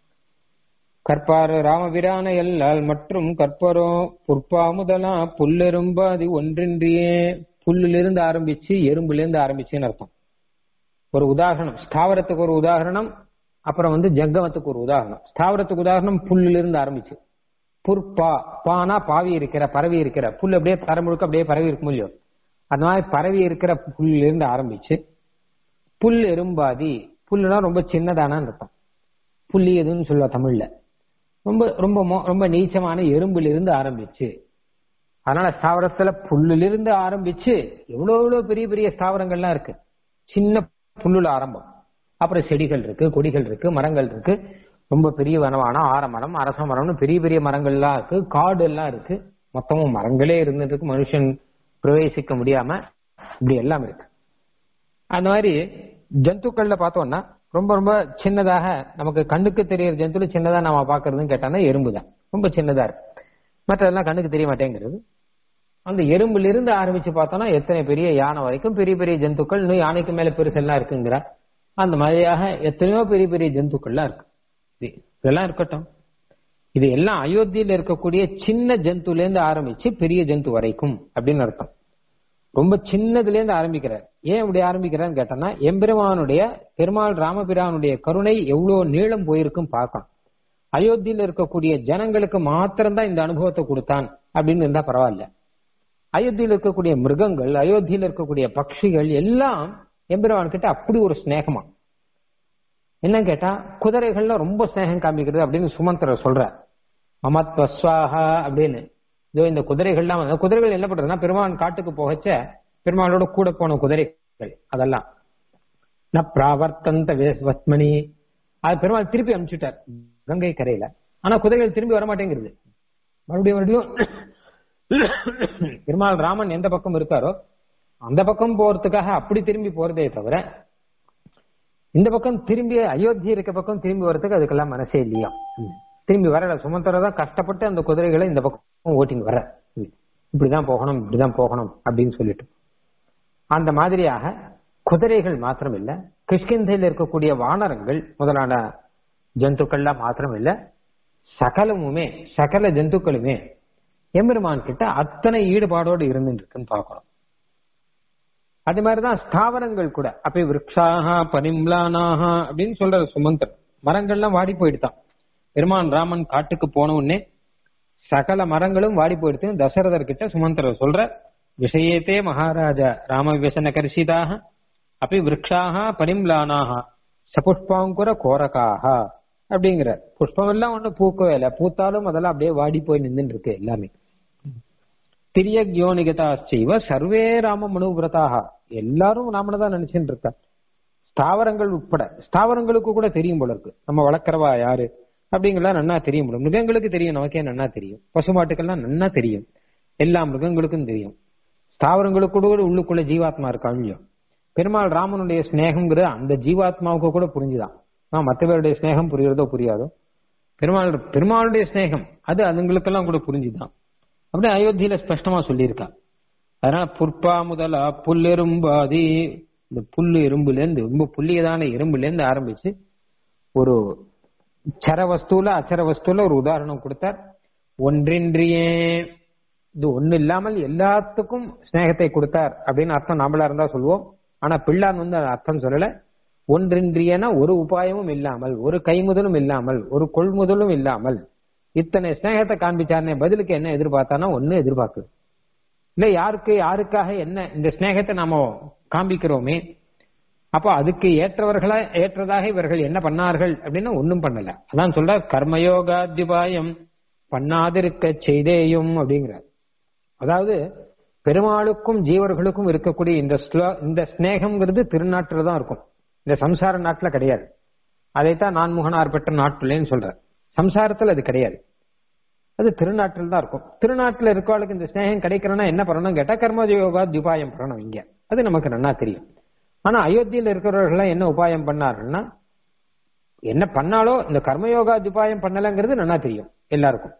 கற்பார் ராமபிரான எல்லால் மற்றும் கற்பரோ புற்பா முதலா புல்லெரும்பு அது ஒன்றின்றியே புல்லிலிருந்து ஆரம்பிச்சு எறும்புலேருந்து ஆரம்பிச்சுன்னு அர்த்தம் ஒரு உதாரணம் ஸ்தாவரத்துக்கு ஒரு உதாரணம் அப்புறம் வந்து ஜங்கமத்துக்கு ஒரு உதாரணம் ஸ்தாவரத்துக்கு உதாரணம் புல்லிலிருந்து ஆரம்பிச்சு புற்பா பானா பாவி இருக்கிற பரவி இருக்கிற புல் அப்படியே தர முழுக்க அப்படியே பரவி இருக்கும் இல்லையோ அந்த மாதிரி பரவி இருக்கிற புல்லிலிருந்து இருந்து ஆரம்பிச்சு புல் எறும்பாதி புல்லுனா ரொம்ப சின்னதானான்னு இருக்கும் புள்ளி எதுன்னு சொல்லுவா தமிழ்ல ரொம்ப ரொம்ப மோ- ரொம்ப நீச்சமான எறும்புல இருந்து ஆரம்பிச்சு அதனால ஸ்தாவரத்துல புல்லிலிருந்து ஆரம்பிச்சு எவ்வளவு எவ்வளவு பெரிய பெரிய ஸ்தாவரங்கள்லாம் இருக்கு சின்ன புல்லுல ஆரம்பம் அப்புறம் செடிகள் இருக்கு கொடிகள் இருக்கு மரங்கள் இருக்கு ரொம்ப பெரிய வனமான ஆரமரம் அரச மரம்னு பெரிய பெரிய மரங்கள்லாம் இருக்கு காடு எல்லாம் இருக்கு மொத்தமும் மரங்களே இருந்துட்டு இருக்கு மனுஷன் பிரவேசிக்க முடியாம இப்படி எல்லாம் இருக்கு அந்த மாதிரி ஜந்துக்கள்ல பார்த்தோம்னா ரொம்ப ரொம்ப சின்னதாக நமக்கு கண்ணுக்கு தெரியற ஜந்துல சின்னதா நம்ம பாக்குறதுன்னு கேட்டானா எறும்பு தான் ரொம்ப சின்னதா இருக்கு மற்றதெல்லாம் கண்ணுக்கு தெரிய மாட்டேங்கிறது அந்த எறும்புல இருந்து ஆரம்பிச்சு பார்த்தோம்னா எத்தனை பெரிய யானை வரைக்கும் பெரிய பெரிய ஜந்துக்கள் இன்னும் யானைக்கு மேல பெருசெல்லாம் இருக்குங்கிற அந்த மாதிரியாக எத்தனையோ பெரிய பெரிய ஜந்துக்கள்லாம் இருக்கு இது- இதெல்லாம் இருக்கட்டும் இது எல்லாம் அயோத்தியில இருக்கக்கூடிய சின்ன ஜந்துல இருந்து ஆரம்பிச்சு பெரிய ஜந்து வரைக்கும் அப்படின்னு அர்த்தம் ரொம்ப சின்னதுல இருந்து ஆரம்பிக்கிறார் ஏன் இப்படி ஆரம்பிக்கிறான்னு கேட்டோம்னா எம்பெருமானுடைய பெருமாள் ராமபிரானுடைய கருணை எவ்வளவு நீளம் போயிருக்கும் பார்க்கணும் அயோத்தியில இருக்கக்கூடிய ஜனங்களுக்கு மாத்திரம்தான் இந்த அனுபவத்தை கொடுத்தான் அப்படின்னு இருந்தா பரவாயில்ல அயோத்தியில இருக்கக்கூடிய மிருகங்கள் அயோத்தியில இருக்கக்கூடிய பட்சிகள் எல்லாம் எம்பெருமான் கிட்ட அப்படி ஒரு ஸ்நேகமா என்ன கேட்டா குதிரைகள்ல ரொம்ப ஸ்நேகம் காமிக்கிறது அப்படின்னு சுமந்திரர் சொல்றார் மமத்வஸ்வாஹா அப்படின்னு இதோ இந்த குதிரைகள்லாம் வந்து- குதிரைகள் என்ன பண்றதுன்னா பெருமான் காட்டுக்கு போகச்ச பெருமாளோட கூட போன குதிரைகள் அதெல்லாம் ந பிராவர்த்தந்த வே- வஸ்மணி அது பெருமாள் திருப்பி அனுப்பிச்சுட்டார் கங்கை கரையில ஆனா குதிரைகள் திரும்பி வர மாட்டேங்கிறது மறுபடியும் மறுபடியும் பெருமாள் ராமன் எந்த பக்கம் இருக்காரோ அந்த பக்கம் போறதுக்காக அப்படி திரும்பி போறதே தவிர இந்த பக்கம் திரும்பி அயோத்தி இருக்க பக்கம் திரும்பி வர்றதுக்கு அதுக்கெல்லாம் மனசே இல்லையா திரும்பி வரல சுமந்தரை தான் கஷ்டப்பட்டு அந்த குதிரைகளை இந்த பக்கம் ஓட்டின்னு வர இப்படிதான் போகணும் இப்படிதான் போகணும் அப்படின்னு சொல்லிட்டு அந்த மாதிரியாக குதிரைகள் மாத்திரம் இல்ல கிருஷ்கிந்தையில் இருக்கக்கூடிய வானரங்கள் முதலான ஜந்துக்கள்லாம் மாத்திரம் இல்ல சகலமுமே சகல ஜந்துக்களுமே எம்பெருமான் கிட்ட அத்தனை ஈடுபாடோடு இருந்துட்டு இருக்குன்னு பார்க்கணும் அது மாதிரிதான் ஸ்தாவரங்கள் கூட அப்ப விரக்ஷாக பனிம்லானாக அப்படின்னு சொல்ற சுமந்தர் மரங்கள்லாம் வாடி போயிடுதான் பெருமான் ராமன் காட்டுக்கு போன உடனே சகல மரங்களும் வாடி போயிடுத்து தசரதர் கிட்ட சுமந்தர் சொல்ற விஷயத்தே மகாராஜா ராம விவசன கரிசிதாக அப்படி விரக்ஷாக பனிம்லானாக சபுஷ்பாங்குர கோரக்காக அப்படிங்கிற புஷ்பம் எல்லாம் ஒண்ணு பூக்கவே இல்லை பூத்தாலும் அதெல்லாம் அப்படியே வாடி போய் நின்றுட்டு இருக்கு எல்லாமே திரியக்யோனிகதாச்சைவ சர்வே ராம மனுவிரதாக எல்லாரும் ராமனை தான் நினைச்சுட்டு இருக்கா ஸ்தாவரங்கள் உட்பட ஸ்தாவரங்களுக்கு கூட தெரியும் போல இருக்கு நம்ம வளர்க்கறவா யாரு அப்படிங்கலாம் நன்னா தெரியும் போல மிருகங்களுக்கு தெரியும் நமக்கே நன்னா தெரியும் பசுமாட்டுக்கெல்லாம் நன்னா தெரியும் எல்லா மிருகங்களுக்கும் தெரியும் ஸ்தாவரங்களுக்கு கூட உள்ளுக்குள்ள ஜீவாத்மா இருக்காங்க பெருமாள் ராமனுடைய ஸ்நேகம்ங்கிற அந்த ஜீவாத்மாவுக்கு கூட புரிஞ்சுதான் ஆஹ் மற்றவருடைய ஸ்நேகம் புரியுறதோ புரியாதோ பெருமாள் பெருமாளுடைய ஸ்நேகம் அது அதுங்களுக்கெல்லாம் கூட புரிஞ்சுதான் அப்படியே அயோத்தியில ஸ்பஷ்டமா சொல்லியிருக்கா அதனால புற்பா முதலா புல்லெரும்பாதி இந்த புல்லு எறும்புல இருந்து ரொம்ப புள்ளியதான எறும்புல இருந்து ஆரம்பிச்சு ஒரு சர வஸ்துல அச்சர வஸ்துல ஒரு உதாரணம் கொடுத்தார் ஒன்றின்றியே இது ஒண்ணு இல்லாமல் எல்லாத்துக்கும் ஸ்நேகத்தை கொடுத்தார் அப்படின்னு அர்த்தம் நாமளா இருந்தா சொல்லுவோம் ஆனா பிள்ளான் வந்து அர்த்தம் சொல்லல ஒன்றின்றியன ஒரு உபாயமும் இல்லாமல் ஒரு கைமுதலும் இல்லாமல் ஒரு கொள்முதலும் இல்லாமல் இத்தனை ஸ்நேகத்தை காண்பிச்சாருனே பதிலுக்கு என்ன எதிர்பார்த்தானா ஒண்ணு எதிர்பார்க்குது இல்ல யாருக்கு யாருக்காக என்ன இந்த ஸ்நேகத்தை நாம காண்பிக்கிறோமே அப்போ அதுக்கு ஏற்றவர்களா ஏற்றதாக இவர்கள் என்ன பண்ணார்கள் அப்படின்னு ஒன்னும் பண்ணல அதான் சொல்ற கர்மயோகாத்யுபாயம் பண்ணாதிருக்க செய்தேயும் அப்படிங்கிறார் அதாவது பெருமாளுக்கும் ஜீவர்களுக்கும் இருக்கக்கூடிய இந்த இந்த ஸ்நேகம்ங்கிறது திருநாட்டில் தான் இருக்கும் இந்த சம்சார நாட்டுல கிடையாது அதைத்தான் நான்முகனார் பெற்ற நாட்டுலன்னு சொல்ற சம்சாரத்தில் அது கிடையாது அது திருநாட்டில் தான் இருக்கும் திருநாட்டில் இருக்கவளுக்கு இந்த ஸ்நேகம் கிடைக்கிறோன்னா என்ன பண்ணணும் கேட்டா கர்மயோகா துபாயம் பண்ணணும் இங்க அது நமக்கு நன்னா தெரியும் ஆனா அயோத்தியில் இருக்கிறவர்கள் என்ன உபாயம் பண்ணாருன்னா என்ன பண்ணாலோ இந்த கர்மயோகா துபாயம் பண்ணலங்கிறது நன்னா தெரியும் எல்லாருக்கும்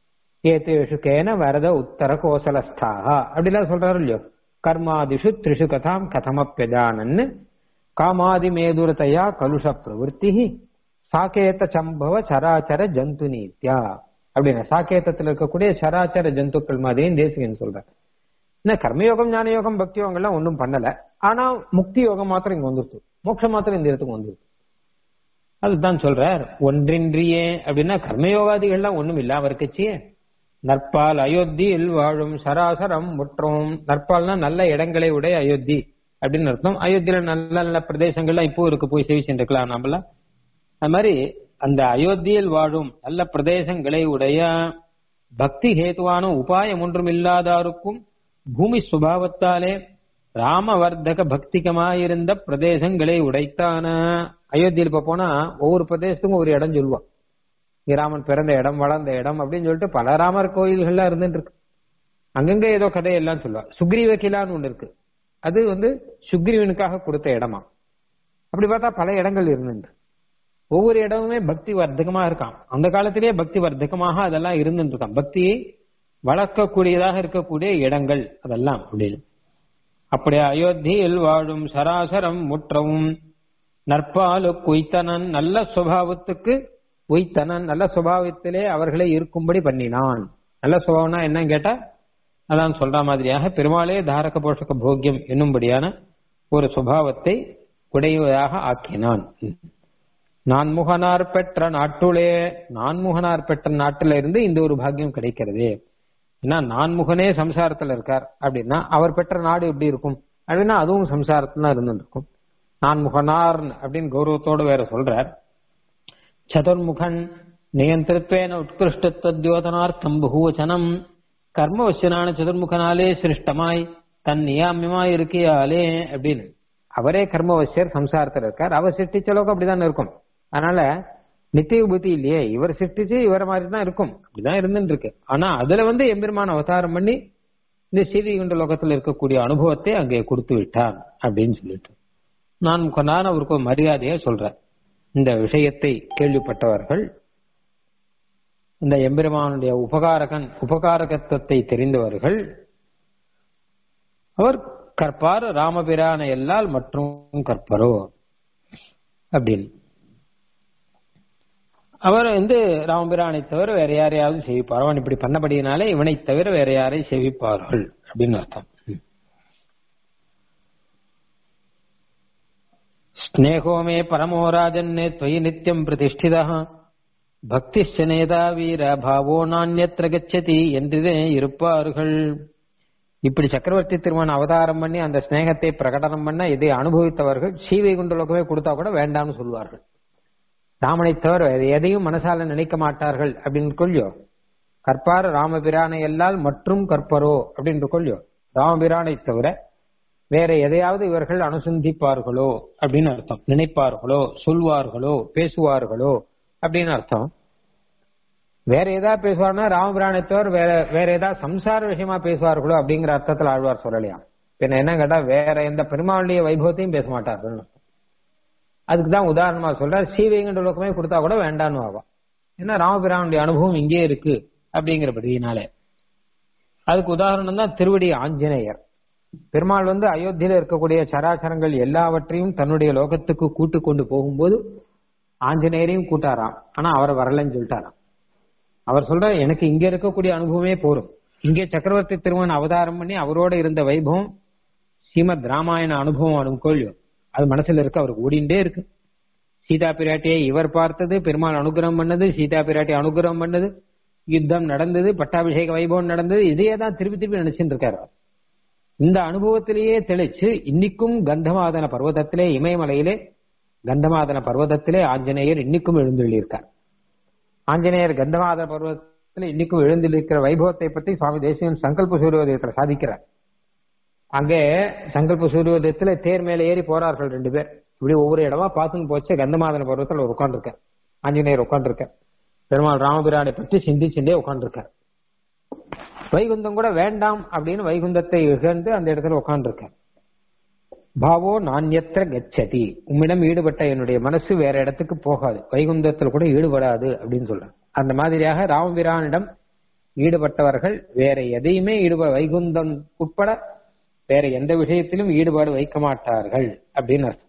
ஏதேஷு கேன வரத உத்தர கோசலஸ்தாகா அப்படிலாம் சொல்றாரு இல்லையோ கர்மாதிஷு த்ரிஷு கதாம் கதமப்பியதானன்னு காமாதி மேதுரதையா கலுஷ பிரவருத்தி சாக்கேத சம்பவ சராச்சர ஜந்து நீத்யா அப்படின்னு சாக்கேதத்தில் இருக்கக்கூடிய சராச்சர ஜந்துக்கள் மாதிரியும் தேசிகன் சொல்றார் என்ன கர்மயோகம் ஞான யோகம் பக்தி யோகம் எல்லாம் ஒன்றும் பண்ணல ஆனா முக்தி யோகம் மாத்திரம் இங்க வந்துருச்சு மோட்சம் மாத்திரம் இந்த இடத்துக்கு வந்துருச்சு அதுதான் சொல்றார் ஒன்றின்றியே அப்படின்னா கர்மயோகாதிகள்லாம் ஒண்ணும் இல்ல அவருக்குச்சியே நற்பால் அயோத்தியில் வாழும் சராசரம் முற்றும் நற்பால்னா நல்ல இடங்களை உடைய அயோத்தி அப்படின்னு அர்த்தம் அயோத்தியில நல்ல நல்ல பிரதேசங்கள்லாம் இப்போ இருக்கு போய் சேவி சென்றிருக்கலாம் நாமெல்லாம் அது மாதிரி அந்த அயோத்தியில் வாழும் நல்ல பிரதேசங்களை உடைய பக்தி ஹேத்துவான உபாயம் ஒன்றும் இல்லாதாருக்கும் பூமி சுபாவத்தாலே ராமவர்த்தக பக்திகமாயிருந்த பிரதேசங்களை உடைத்தான அயோத்தியில் இப்ப போனா ஒவ்வொரு பிரதேசத்துக்கும் ஒரு இடம் சொல்லுவான் ராமன் பிறந்த இடம் வளர்ந்த இடம் அப்படின்னு சொல்லிட்டு பல ராமர் கோயில்கள்லாம் இருந்துட்டு இருக்கு அங்கங்க ஏதோ கதையெல்லாம் சொல்லுவா சுக்ரீவ கிலான்னு ஒண்ணு இருக்கு அது வந்து சுக்ரீவனுக்காக கொடுத்த இடமா அப்படி பார்த்தா பல இடங்கள் இருந்துட்டு ஒவ்வொரு இடமுமே பக்தி வர்த்தகமா இருக்கான் அந்த காலத்திலேயே பக்தி வர்த்தகமாக அதெல்லாம் இருந்துட்டு இருக்கான் பக்தியை வளர்க்கக்கூடியதாக இருக்கக்கூடிய இடங்கள் அதெல்லாம் அப்படின்னு அப்படி அயோத்தியில் வாழும் சராசரம் முற்றவும் நற்பாலு குய்த்தனன் நல்ல சுபாவத்துக்கு உய்த்தனன் நல்ல சுபாவத்திலே அவர்களை இருக்கும்படி பண்ணினான் நல்ல சுபாவம்னா என்னன்னு கேட்டா அதான் சொல்ற மாதிரியாக பெருமாளே தாரக போஷக போக்கியம் என்னும்படியான ஒரு சுபாவத்தை உடையதாக ஆக்கினான் நான்முகனார் பெற்ற நாட்டுளே நான்முகனார் பெற்ற நாட்டில இருந்து இந்த ஒரு பாக்கியம் கிடைக்கிறது ஏன்னா நான்முகனே சம்சாரத்துல இருக்கார் அப்படின்னா அவர் பெற்ற நாடு எப்படி இருக்கும் அப்படின்னா அதுவும் சம்சாரத்துல தான் இருந்துருக்கும் நான்முகனார் அப்படின்னு கௌரவத்தோடு வேற சொல்றார் சதுர்முகன் நியந்திரத்வேன உட்கிருஷ்டத்யோதனார்த்தம் பகுவச்சனம் கர்மவசனான சதுர்முகனாலே சிருஷ்டமாய் தன் நியாமியமாய் இருக்கையாலே அப்படின்னு அவரே கர்மவசியர் சம்சாரத்தில் இருக்கார் அவர் சிருஷ்டிச்ச அளவுக்கு அப்படிதான் இருக்கும் அதனால நித்திய விபூதி இல்லையே இவர் சிருஷ்டிச்சு இவர மாதிரி தான் இருக்கும் அப்படிதான் இருந்துட்டு இருக்கு ஆனா அதுல வந்து எம்பெருமான் அவதாரம் பண்ணி இந்த சீதைகுண்ட லோகத்தில் இருக்கக்கூடிய அனுபவத்தை அங்கே கொடுத்து விட்டான் அப்படின்னு சொல்லிட்டு நான் நான் அவருக்கு ஒரு மரியாதையா சொல்றேன் இந்த விஷயத்தை கேள்விப்பட்டவர்கள் இந்த எம்பெருமானுடைய உபகாரகன் உபகாரகத்துவத்தை தெரிந்தவர்கள் அவர் கற்பார் ராமபிரான எல்லால் மற்றும் கற்பரோ அப்படின்னு அவர் வந்து ராமபிரானை தவிர வேற யாரையாவது சேவிப்பார் அவன் இப்படி பண்ணபடியினாலே இவனை தவிர வேற யாரை சேவிப்பார்கள் அப்படின்னு அர்த்தம் ஸ்னேகோ மே பரமோ ராஜன்னே தொயி நித்தியம் பிரதிஷ்டிதா பக்திஷ்ட நேதா வீர பாவோ நானியத்திர கச்சதி என்றே இருப்பார்கள் இப்படி சக்கரவர்த்தி திருமண அவதாரம் பண்ணி அந்த ஸ்நேகத்தை பிரகடனம் பண்ண இதை அனுபவித்தவர்கள் ஸ்ரீவைகுண்ட லோகமே கொடுத்தா கூட வேண்டாம்னு சொல்வார்கள் ராமனை தவிர வேறு எதையும் மனசால நினைக்க மாட்டார்கள் அப்படின்னு கொள்ளியோ கற்பார் ராமபிரானை எல்லால் மற்றும் கற்பரோ அப்படின்னு கொள்ளியோ ராமபிரானை தவிர வேற எதையாவது இவர்கள் அனுசந்திப்பார்களோ அப்படின்னு அர்த்தம் நினைப்பார்களோ சொல்வார்களோ பேசுவார்களோ அப்படின்னு அர்த்தம் வேற ஏதாவது பேசுவார்னா ராமபிரானை தவிர வேற வேற ஏதாவது சம்சார விஷயமா பேசுவார்களோ அப்படிங்கிற அர்த்தத்தில் ஆழ்வார் சொல்லலையாம் பின்ன என்ன கேட்டா வேற எந்த பெருமாளுடைய வைபவத்தையும் பேச மாட்டார்கள் அதுக்கு தான் உதாரணமா சொல்ற சீவைங்கன்ற லோகமே கொடுத்தா கூட வேண்டான்னு ஆவா ஏன்னா ராமபிரானுடைய அனுபவம் இங்கே இருக்கு அப்படிங்கிறபடினாலே அதுக்கு உதாரணம் தான் திருவடி ஆஞ்சநேயர் பெருமாள் வந்து அயோத்தியில இருக்கக்கூடிய சராச்சரங்கள் எல்லாவற்றையும் தன்னுடைய லோகத்துக்கு கூட்டு கொண்டு போகும்போது ஆஞ்சநேயரையும் கூட்டாராம் ஆனா அவரை வரலன்னு சொல்லிட்டாராம் அவர் சொல்ற எனக்கு இங்க இருக்கக்கூடிய அனுபவமே போரும் இங்கே சக்கரவர்த்தி திருமண அவதாரம் பண்ணி அவரோட இருந்த வைபவம் ஸ்ரீமத் ராமாயண அனுபவம் அனுகொள்ளியோ அது மனசுல இருக்கு அவருக்கு ஓடிண்டே இருக்கு சீதா பிராட்டியை இவர் பார்த்தது பெருமாள் அனுகிரகம் பண்ணது சீதா பிராட்டி அனுகிரகம் பண்ணது யுத்தம் நடந்தது பட்டாபிஷேக வைபவம் நடந்தது இதையே தான் திருப்பி திருப்பி நினைச்சுட்டு இருக்காரு இந்த அனுபவத்திலேயே தெளிச்சு இன்னைக்கும் கந்தமாதன பர்வதத்திலே இமயமலையிலே கந்தமாதன பர்வதத்திலே ஆஞ்சநேயர் இன்னைக்கும் எழுந்துள்ளிருக்கார் ஆஞ்சநேயர் கந்தமாதன பர்வதத்தில் இன்னைக்கும் எழுந்திருக்கிற வைபவத்தை பற்றி சுவாமி தேசியன் சங்கல்ப சூரியோதயத்தில் சாதிக்கிறார் அங்கே சங்கல்ப சூரியோதயத்துல தேர் மேல ஏறி போறார்கள் ரெண்டு பேர் இப்படி ஒவ்வொரு இடமா பார்த்துன்னு போச்சு கந்தமாதன பருவத்தில் அவர் உட்காந்துருக்கார் ஆஞ்சநேயர் உட்காந்துருக்கார் பெருமாள் ராமபிரானை பற்றி சிந்திச்சுட்டே உட்காந்துருக்கார் வைகுந்தம் கூட வேண்டாம் அப்படின்னு வைகுந்தத்தை இகழ்ந்து அந்த இடத்துல உட்காந்துருக்கார் பாவோ நான்யத்திர கச்சதி உம்மிடம் ஈடுபட்ட என்னுடைய மனசு வேற இடத்துக்கு போகாது வைகுந்தத்தில் கூட ஈடுபடாது அப்படின்னு சொல்றேன் அந்த மாதிரியாக ராமபிரானிடம் ஈடுபட்டவர்கள் வேற எதையுமே ஈடுபட வைகுந்தம் உட்பட வேற எந்த விஷயத்திலும் ஈடுபாடு வைக்க மாட்டார்கள் அப்படின்னு அர்த்தம்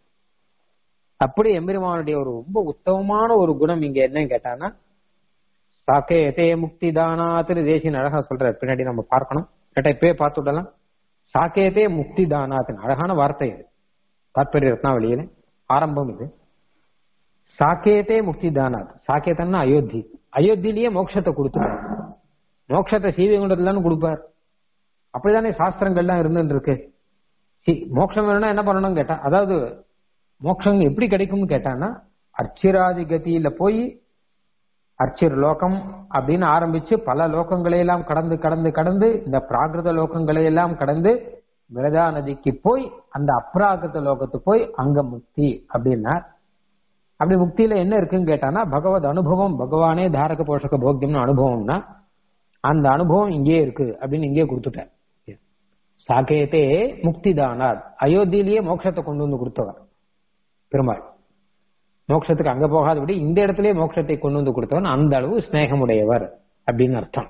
அப்படி எம்பெருமானுடைய ஒரு ரொம்ப உத்தமமான ஒரு குணம் இங்க என்னன்னு கேட்டானா சாக்கேதே முக்தி தானாத்துன்னு தேசியன் அழகா சொல்ற பின்னாடி நம்ம பார்க்கணும் கேட்டா இப்பயே பார்த்து விடலாம் சாக்கேதே முக்தி தானாத்துன்னு அழகான வார்த்தை இது தாற்பரிய ரத்னாவளியில ஆரம்பம் இது சாக்கேதே முக்தி தானாத் சாக்கேதன்னா அயோத்தி அயோத்தியிலேயே மோட்சத்தை கொடுத்துட்டார் மோட்சத்தை சீவைகுண்டத்துலன்னு கொடுப்பார் அப்படிதானே சாஸ்திரங்கள்லாம் இருந்துட்டு இருக்கு மோட்சம் வேணும்னா என்ன பண்ணணும்னு கேட்டா அதாவது மோட்சம் எப்படி கிடைக்கும்னு கேட்டான்னா அர்ச்சிராதி கதியில போய் அர்ச்சிர் லோகம் அப்படின்னு ஆரம்பிச்சு பல லோகங்களை எல்லாம் கடந்து கடந்து கடந்து இந்த பிராகிருத லோகங்களை எல்லாம் கடந்து விரதா நதிக்கு போய் அந்த அப்ராகிருத லோகத்துக்கு போய் அங்க முக்தி அப்படின்னா அப்படி முக்தியில என்ன இருக்குன்னு கேட்டானா பகவத் அனுபவம் பகவானே தாரக போஷக போக்கியம்னு அனுபவம்னா அந்த அனுபவம் இங்கே இருக்கு அப்படின்னு இங்கே கொடுத்துட்டார் சாகேத்தே முக்தி தானார் அயோத்தியிலேயே மோட்சத்தை கொண்டு வந்து கொடுத்தவர் பெருமாள் மோட்சத்துக்கு அங்க போகாதபடி இந்த இடத்திலே மோட்சத்தை கொண்டு வந்து கொடுத்தவன் அந்த அளவு ஸ்நேகமுடையவர் அப்படின்னு அர்த்தம்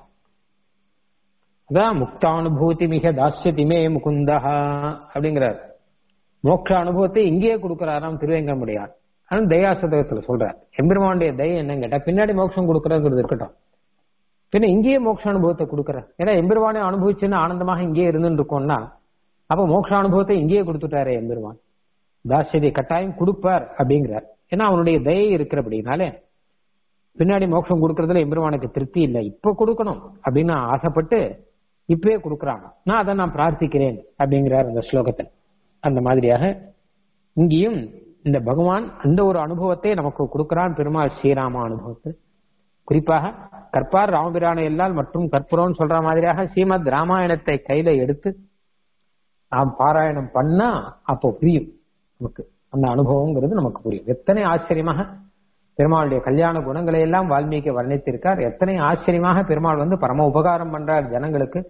அதான் முக்தானுபூதி மிக தாசியதிமே முகுந்தா அப்படிங்கிறார் மோட்ச அனுபவத்தை இங்கேயே கொடுக்கிறாராம் திருவேங்கமுடையார் ஆனா தயாசதகத்துல சொல்றார் எம்பெருமானுடைய தயை என்னன்னு கேட்டா பின்னாடி மோட்சம் கொடுக்கறதுங்கிறது இருக்கட்டும் பின்ன இங்கேயே மோட்ச அனுபவத்தை கொடுக்குற ஏன்னா எம்பெருமானே அனுபவிச்சுன்னு ஆனந்தமாக இங்கேயே இருந்துட்டு இருக்கோம்னா அப்ப மோட்ச அனுபவத்தை இங்கேயே கொடுத்துட்டாரே எம்பெருமான் தாசியதை கட்டாயம் கொடுப்பார் அப்படிங்கிறார் ஏன்னா அவனுடைய தயை இருக்கிறபடினாலே பின்னாடி மோட்சம் கொடுக்கறதுல எம்பெருமானுக்கு திருப்தி இல்லை இப்ப கொடுக்கணும் அப்படின்னு ஆசைப்பட்டு இப்பவே கொடுக்குறாங்க நான் அதை நான் பிரார்த்திக்கிறேன் அப்படிங்கிறார் அந்த ஸ்லோகத்தில் அந்த மாதிரியாக இங்கேயும் இந்த பகவான் அந்த ஒரு அனுபவத்தை நமக்கு கொடுக்கிறான் பெருமாள் ஸ்ரீராம அனுபவத்தை குறிப்பாக கற்பார் ராமபிரான எல்லால் மற்றும் கற்பூரம்னு சொல்ற மாதிரியாக ஸ்ரீமத் ராமாயணத்தை கையில எடுத்து நாம் பாராயணம் பண்ணா அப்போ புரியும் நமக்கு அந்த அனுபவங்கிறது நமக்கு புரியும் எத்தனை ஆச்சரியமாக பெருமாளுடைய கல்யாண குணங்களை எல்லாம் வால்மீகி வர்ணித்திருக்கார் எத்தனை ஆச்சரியமாக பெருமாள் வந்து பரம உபகாரம் பண்றார் ஜனங்களுக்கு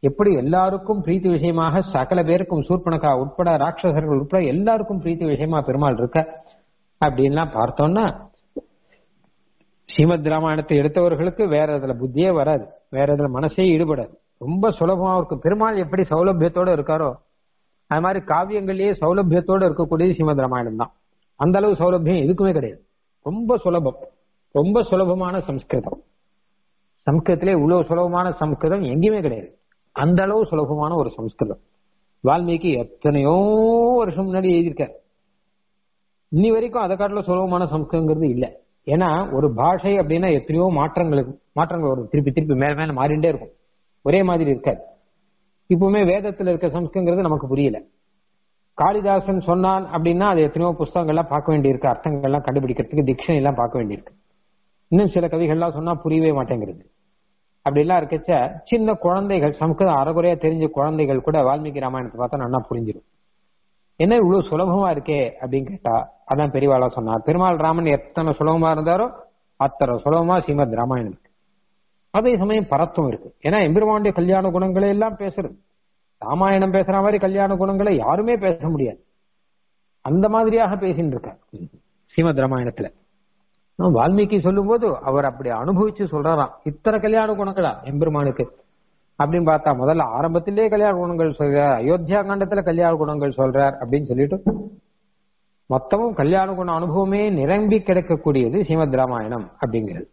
எப்படி எல்லாருக்கும் பிரீத்தி விஷயமாக சகல பேருக்கும் சூர்பனக்கா உட்பட ராட்சசர்கள் உட்பட எல்லாருக்கும் பிரீத்தி விஷயமா பெருமாள் இருக்க அப்படின்லாம் பார்த்தோம்னா ஸ்ரீமத் ராமாயணத்தை எடுத்தவர்களுக்கு வேற இதுல புத்தியே வராது வேற இதுல மனசே ஈடுபடாது ரொம்ப சுலபமா இருக்கும் பெருமாள் எப்படி சௌலபியத்தோட இருக்காரோ அது மாதிரி காவியங்கள்லயே சௌலபியத்தோட இருக்கக்கூடியது ஸ்ரீமத் ராமாயணம் தான் அந்த அளவு சௌலபியம் எதுக்குமே கிடையாது ரொம்ப சுலபம் ரொம்ப சுலபமான சம்ஸ்கிருதம் சம்ஸ்கிருதத்திலே இவ்வளவு சுலபமான சம்ஸ்கிருதம் எங்கேயுமே கிடையாது அந்த அளவு சுலபமான ஒரு சம்ஸ்கிருதம் வால்மீகி எத்தனையோ வருஷம் முன்னாடி எழுதியிருக்கார் இன்னி வரைக்கும் அதை காட்டில சுலபமான சம்ஸ்கிருதங்கிறது இல்லை ஏன்னா ஒரு பாஷை அப்படின்னா எத்தனையோ மாற்றங்களுக்கு மாற்றங்கள் வரும் திருப்பி திருப்பி மேல மேல மாறிண்டே இருக்கும் ஒரே மாதிரி இருக்காது இப்பவுமே வேதத்துல இருக்க சம்ஸ்கிருங்கிறது நமக்கு புரியல காளிதாசன் சொன்னான் அப்படின்னா அது எத்தனையோ புஸ்தகங்கள்லாம் பார்க்க வேண்டியிருக்கு அர்த்தங்கள்லாம் கண்டுபிடிக்கிறதுக்கு டிக்ஷனரி எல்லாம் பார்க்க வேண்டியிருக்கு இன்னும் சில கவிகள்லாம் சொன்னா புரியவே மாட்டேங்கிறது அப்படிலாம் இருக்கச்ச சின்ன குழந்தைகள் சம்ஸ்கிருதம் அறகுறையா தெரிஞ்ச குழந்தைகள் கூட வால்மீகி ராமாயணத்தை பார்த்தா நல்லா புரிஞ்சிடும் என்ன இவ்வளவு சுலபமா இருக்கே அப்படின்னு கேட்டா அதான் பெரியவாளா சொன்னார் பெருமாள் ராமன் எத்தனை சுலபமா இருந்தாரோ அத்தனை சுலபமா ஸ்ரீமத் ராமாயணம் இருக்கு அதே சமயம் பரத்துவம் இருக்கு ஏன்னா எம்பெருமானுடைய கல்யாண குணங்களை எல்லாம் பேசுறது ராமாயணம் பேசுற மாதிரி கல்யாண குணங்களை யாருமே பேச முடியாது அந்த மாதிரியாக பேசின்னு இருக்க ஸ்ரீமத் ராமாயணத்துல வால்மீகி சொல்லும் போது அவர் அப்படி அனுபவிச்சு சொல்றாராம் இத்தனை கல்யாண குணங்களா எம்பெருமானுக்கு அப்படின்னு பார்த்தா முதல்ல ஆரம்பத்திலே கல்யாண குணங்கள் சொல்றார் அயோத்தியா காண்டத்துல கல்யாண குணங்கள் சொல்றார் அப்படின்னு சொல்லிட்டு மொத்தமும் கல்யாண குண அனுபவமே நிரம்பி கிடைக்கக்கூடியது ஸ்ரீமத் ராமாயணம் அப்படிங்கிறது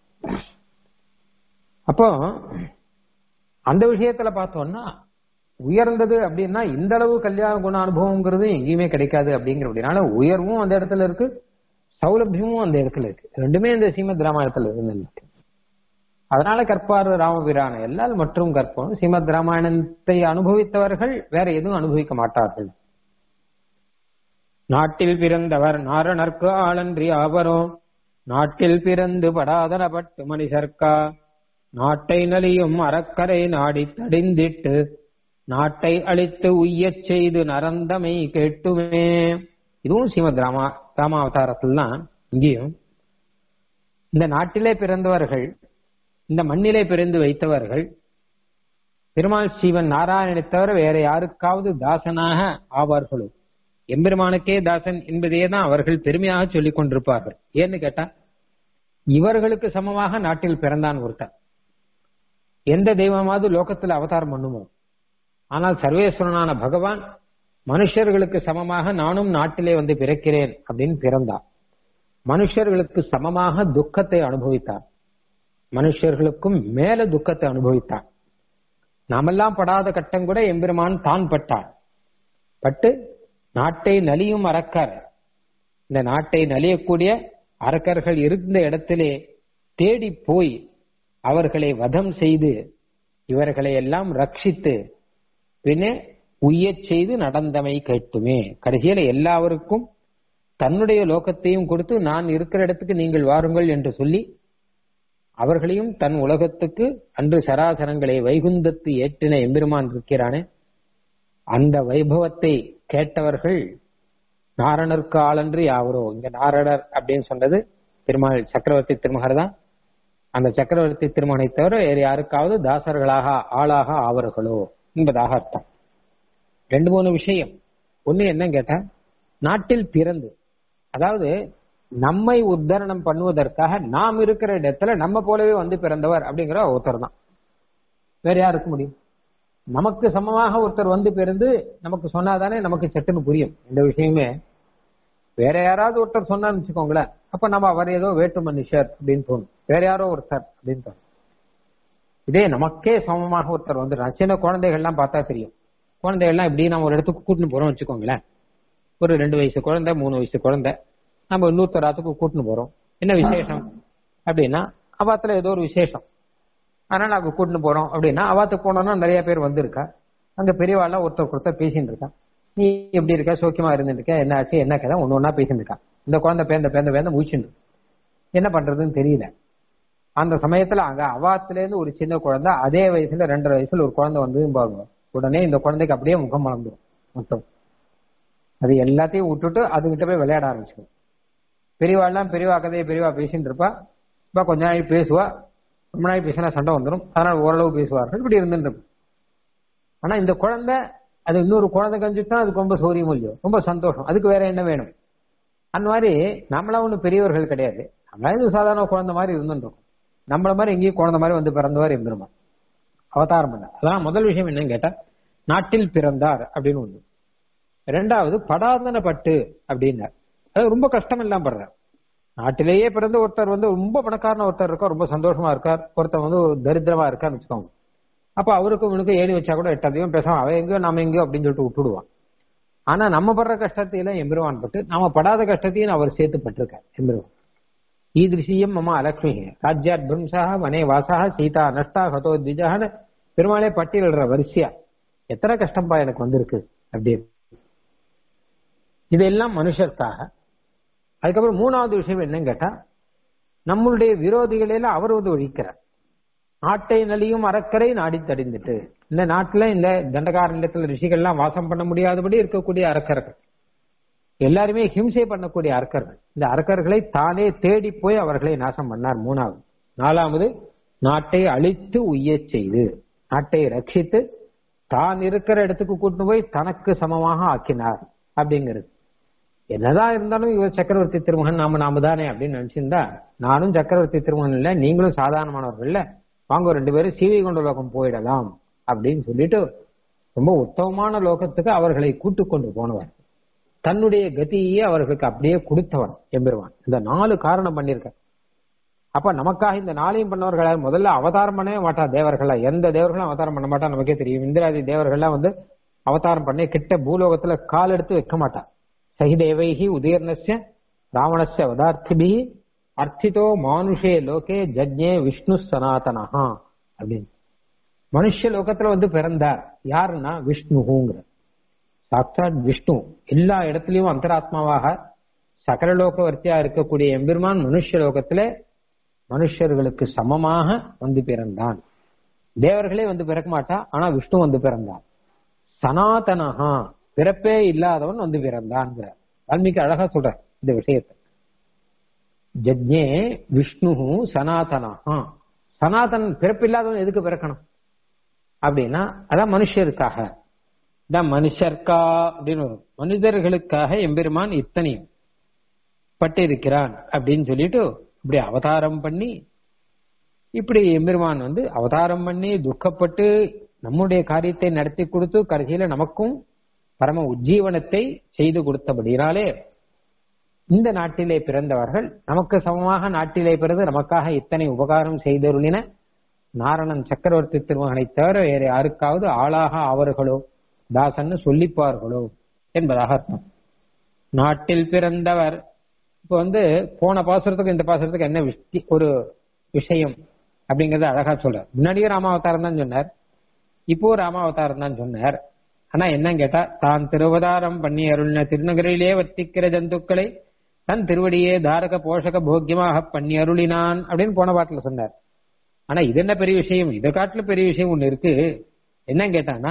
அப்போ அந்த விஷயத்துல பார்த்தோம்னா உயர்ந்தது அப்படின்னா இந்த அளவு கல்யாண குண அனுபவங்கிறது எங்கேயுமே கிடைக்காது அப்படிங்கிற அப்படினால உயர்வும் அந்த இடத்துல இருக்கு சௌலபியமும் அந்த இடத்துல இருக்கு ரெண்டுமே இந்த ஸ்ரீமத் ராமாயணத்துல இருக்கு அதனால கற்பார் ராமபிரான எல்லால் மற்றும் கற்போம் ஸ்ரீமத் ராமாயணத்தை அனுபவித்தவர்கள் வேற எதுவும் அனுபவிக்க மாட்டார்கள் நாட்டில் பிறந்தவர் நாரணர்க்கு ஆளன்றி ஆவரோ நாட்டில் பிறந்து படாதனப்பட்டு மனிதர்க்கா நாட்டை நலியும் அறக்கரை நாடி தடிந்திட்டு நாட்டை அழித்து உய்யச் செய்து நரந்தமை கேட்டுமே இதுவும் ஸ்ரீமத் ராமா ராமாவதாரத்தில்தான் இங்கேயும் இந்த நாட்டிலே பிறந்தவர்கள் இந்த மண்ணிலே பிறந்து வைத்தவர்கள் பெருமாள் ஸ்ரீவன் நாராயணனை தவிர வேற யாருக்காவது தாசனாக ஆவார்களோ எம்பெருமானுக்கே தாசன் என்பதையே தான் அவர்கள் பெருமையாக சொல்லிக் கொண்டிருப்பார்கள் ஏன்னு கேட்டா இவர்களுக்கு சமமாக நாட்டில் பிறந்தான் ஒருத்தன் எந்த தெய்வமாவது லோகத்தில் அவதாரம் பண்ணுமோ ஆனால் சர்வேஸ்வரனான பகவான் மனுஷர்களுக்கு சமமாக நானும் நாட்டிலே வந்து பிறக்கிறேன் அப்படின்னு பிறந்தார் மனுஷர்களுக்கு சமமாக துக்கத்தை அனுபவித்தார் மனுஷர்களுக்கும் மேல துக்கத்தை அனுபவித்தான் நாமெல்லாம் படாத கட்டம் கூட எம்பெருமான் தான் பட்டான் பட்டு நாட்டை நலியும் அரக்கர் இந்த நாட்டை நலியக்கூடிய அரக்கர்கள் இருந்த இடத்திலே தேடி போய் அவர்களை வதம் செய்து இவர்களை எல்லாம் ரட்சித்து பின்னே உய்யச் செய்து நடந்தமை கேட்டுமே கடைசியில எல்லாருக்கும் தன்னுடைய லோகத்தையும் கொடுத்து நான் இருக்கிற இடத்துக்கு நீங்கள் வாருங்கள் என்று சொல்லி அவர்களையும் தன் உலகத்துக்கு அன்று சராசரங்களை வைகுந்தத்து ஏற்றின எம்பெருமான் இருக்கிறானே அந்த வைபவத்தை கேட்டவர்கள் நாரணருக்கு ஆளன்று யாவரோ இங்க நாரணர் அப்படின்னு சொன்னது திருமால் சக்கரவர்த்தி திருமகர் தான் அந்த சக்கரவர்த்தி திருமகனை தவிர வேறு யாருக்காவது தாசர்களாக ஆளாக ஆவர்களோ என்பதாக அர்த்தம் ரெண்டு மூணு விஷயம் ஒண்ணு என்ன கேட்டா நாட்டில் பிறந்து அதாவது நம்மை உத்தரணம் பண்ணுவதற்காக நாம் இருக்கிற இடத்துல நம்ம போலவே வந்து பிறந்தவர் அப்படிங்கிற ஒருத்தர் தான் வேற யார் இருக்க முடியும் நமக்கு சமமாக ஒருத்தர் வந்து பிறந்து நமக்கு சொன்னாதானே நமக்கு சட்டுன்னு புரியும் இந்த விஷயமே வேற யாராவது ஒருத்தர் சொன்னான்னு வச்சுக்கோங்களேன் அப்ப நம்ம அவர் ஏதோ வேற்று மனுஷர் அப்படின்னு தோணும் வேற யாரோ ஒருத்தர் அப்படின்னு தோணும் இதே நமக்கே சமமாக ஒருத்தர் வந்து சின்ன குழந்தைகள்லாம் பார்த்தா தெரியும் குழந்தைகள்லாம் இப்படி நம்ம ஒரு இடத்துக்கு கூட்டின்னு போறோம் வச்சுக்கோங்களேன் ஒரு ரெண்டு வயசு குழந்தை மூணு வயசு குழந்தை நம்ம இன்னொருத்தர் ஆத்துக்கு கூட்டின்னு போறோம் என்ன விசேஷம் அப்படின்னா அவாத்துல ஏதோ ஒரு விசேஷம் அதனால அங்க கூட்டின்னு போறோம் அப்படின்னா அவாத்துக்கு போனோம்னா நிறைய பேர் வந்திருக்கா அங்க பெரியவாள்லாம் ஒருத்தர் ஒருத்தர் பேசிட்டு இருக்கா நீ எப்படி இருக்க சோக்கியமா இருந்துருக்க என்ன ஆச்சு என்ன கதை ஒன்னு ஒன்னா பேசிட்டு இருக்கா இந்த குழந்தை பேந்த பேந்த பேந்த முடிச்சுட்டு என்ன பண்றதுன்னு தெரியல அந்த சமயத்துல அங்க அவாத்துல இருந்து ஒரு சின்ன குழந்தை அதே வயசுல ரெண்டரை வயசுல ஒரு குழந்தை வந்து பாருங்க உடனே இந்த குழந்தைக்கு அப்படியே முகம் மலர்ந்துடும் மொத்தம் அது எல்லாத்தையும் விட்டுட்டு அதுகிட்ட போய் விளையாட ஆரம்பிச்சிடும் பெரியவாள்லாம் பெரியவா கதையை பெரியவா பேசிட்டு இருப்பா இப்ப கொஞ்ச நாள் பேசுவா ரொம்ப நாள் பேசினா சண்டை வந்துடும் அதனால ஓரளவு பேசுவார்கள் இப்படி இருந்துட்டு ஆனா இந்த குழந்தை அது இன்னொரு குழந்தை கஞ்சிட்டா அதுக்கு ரொம்ப சௌரியம் இல்லையோ ரொம்ப சந்தோஷம் அதுக்கு வேற என்ன வேணும் அந்த மாதிரி நம்மளா ஒன்றும் பெரியவர்கள் கிடையாது நம்மளா இது சாதாரண குழந்தை மாதிரி இருந்துருக்கும் நம்மள மாதிரி எங்கேயும் குழந்தை மாதிரி வந்து பிறந்தவர் எம்பெருமான் அவதாரம் பண்ண அதான் முதல் விஷயம் என்னன்னு கேட்டா நாட்டில் பிறந்தார் அப்படின்னு ஒண்ணு ரெண்டாவது படாதன பட்டு அப்படின்னார் அது ரொம்ப கஷ்டம் எல்லாம் படுறார் நாட்டிலேயே பிறந்த ஒருத்தர் வந்து ரொம்ப பணக்காரன ஒருத்தர் இருக்கார் ரொம்ப சந்தோஷமா இருக்கார் ஒருத்தர் வந்து தரித்திரமா இருக்கான்னு வச்சுக்கோங்க அப்ப அவருக்கு இவனுக்கு ஏணி வச்சா கூட எட்டாதையும் பேசாம அவன் எங்கேயோ நம்ம எங்கேயோ அப்படின்னு சொல்லிட்டு விட்டுடுவான் ஆனா நம்ம படுற கஷ்டத்தையெல்லாம் எம்பெருவான் பட்டு நாம படாத கஷ்டத்தையும் அவர் சேர்த்து பட்டிருக்கார் எம்பெருவான் ஈதிருஷியம் மம அலக்ஷ்மி ராஜ்யாத் பிரம்சா வனே வாசா சீதா நஷ்டா ஹதோ திஜான்னு பெருமாளே பட்டியலிடுற வரிசையா எத்தனை கஷ்டம்பா எனக்கு வந்திருக்கு அப்படின்னு இதெல்லாம் மனுஷருக்காக அதுக்கப்புறம் மூணாவது விஷயம் என்னன்னு கேட்டா நம்மளுடைய விரோதிகளெல்லாம் அவர் வந்து ஒழிக்கிறார் நாட்டை நலியும் அறக்கரை நாடி தடிந்துட்டு இந்த நாட்டுல இந்த தண்டகாரண்யத்துல ரிஷிகள்லாம் வாசம் பண்ண முடியாதபடி இருக்கக்கூடிய அரக்கர்கள் எல்லாருமே ஹிம்சை பண்ணக்கூடிய அரக்கர்கள் இந்த அரக்கர்களை தானே தேடி போய் அவர்களை நாசம் பண்ணார் மூணாவது நாலாவது நாட்டை அழித்து உய்யச் செய்து நாட்டை ரட்சித்து தான் இருக்கிற இடத்துக்கு கூட்டு போய் தனக்கு சமமாக ஆக்கினார் அப்படிங்கிறது என்னதான் இருந்தாலும் இவர் சக்கரவர்த்தி திருமகன் நாம நாம தானே அப்படின்னு நினைச்சிருந்தா நானும் சக்கரவர்த்தி திருமகன் இல்ல நீங்களும் சாதாரணமானவர்கள் இல்ல வாங்க ரெண்டு பேரும் சீவை கொண்ட லோகம் போயிடலாம் அப்படின்னு சொல்லிட்டு ரொம்ப உத்தமமான லோகத்துக்கு அவர்களை கூட்டு கொண்டு போனவர் தன்னுடைய கதியே அவர்களுக்கு அப்படியே கொடுத்தவன் எம்பெருவான் இந்த நாலு காரணம் பண்ணிருக்க அப்ப நமக்காக இந்த நாளையும் பண்ணவர்கள முதல்ல அவதாரம் பண்ணவே மாட்டா தேவர்களா எந்த தேவர்களும் அவதாரம் பண்ண மாட்டா நமக்கே தெரியும் இந்திராதி தேவர்கள்லாம் வந்து அவதாரம் பண்ணி கிட்ட பூலோகத்துல கால் எடுத்து வைக்க மாட்டா சகிதேவைஹி உதீர்ணஸ்ய ராவணஸ்ய அவதார்த்திபி அர்த்திதோ மானுஷே லோகே ஜஜ்ஞே விஷ்ணு சனாதனஹா அப்படின்னு மனுஷ லோகத்துல வந்து பிறந்தார் யாருன்னா விஷ்ணுங்கிற சாக்சாத் விஷ்ணு எல்லா இடத்துலயும் அந்தராத்மாவாக சகலலோகவர்த்தியா இருக்கக்கூடிய எம்பெருமான் மனுஷ லோகத்துல மனுஷர்களுக்கு சமமாக வந்து பிறந்தான் தேவர்களே வந்து பிறக்க மாட்டா ஆனா விஷ்ணு வந்து பிறந்தான் சனாதனஹா பிறப்பே இல்லாதவன் வந்து பிறந்தான்ங்கிற வால்மீகி அழகா சொல்ற இந்த விஷயத்தை ஜஜ்ஞே விஷ்ணு சனாதனஹா சனாதனன் பிறப்பில்லாதவன் எதுக்கு பிறக்கணும் அப்படின்னா அதான் மனுஷருக்காக தான் மனுஷர்க்கா அப்படின்னு வரும் மனிதர்களுக்காக எம்பெருமான் இத்தனையும் பட்டிருக்கிறான் அப்படின்னு சொல்லிட்டு இப்படி அவதாரம் பண்ணி இப்படி எம்பெருமான் வந்து அவதாரம் பண்ணி துக்கப்பட்டு நம்முடைய காரியத்தை நடத்தி கொடுத்து கடைசியில நமக்கும் பரம உஜ்ஜீவனத்தை செய்து கொடுத்தபடினாலே இந்த நாட்டிலே பிறந்தவர்கள் நமக்கு சமமாக நாட்டிலே பிறந்து நமக்காக இத்தனை உபகாரம் செய்தருளின நாரணன் சக்கரவர்த்தி திருமகனை தவிர வேறு யாருக்காவது ஆளாக அவர்களோ தாசன்னு சொல்லிப்பார்களோ என்பதாக அர்த்தம் நாட்டில் பிறந்தவர் இப்ப வந்து போன பாசுரத்துக்கு இந்த பாசுரத்துக்கு என்ன விஷ்- ஒரு விஷயம் அப்படிங்கறத அழகா சொல்ற முன்னாடியே ராமாவதாரம் தான் சொன்னார் இப்போ ராமாவதாரம் தான் சொன்னார் ஆனா என்னன்னு கேட்டா தான் திருவதாரம் பண்ணி அருள்ன திருநகரிலே வர்த்திக்கிற ஜந்துக்களை தன் திருவடியே தாரக போஷக போக்கியமாக பண்ணி அருளினான் அப்படின்னு போன பாட்டுல சொன்னார் ஆனா இது என்ன பெரிய விஷயம் இதை காட்டுல பெரிய விஷயம் ஒண்ணு இருக்கு என்னன்னு கேட்டானா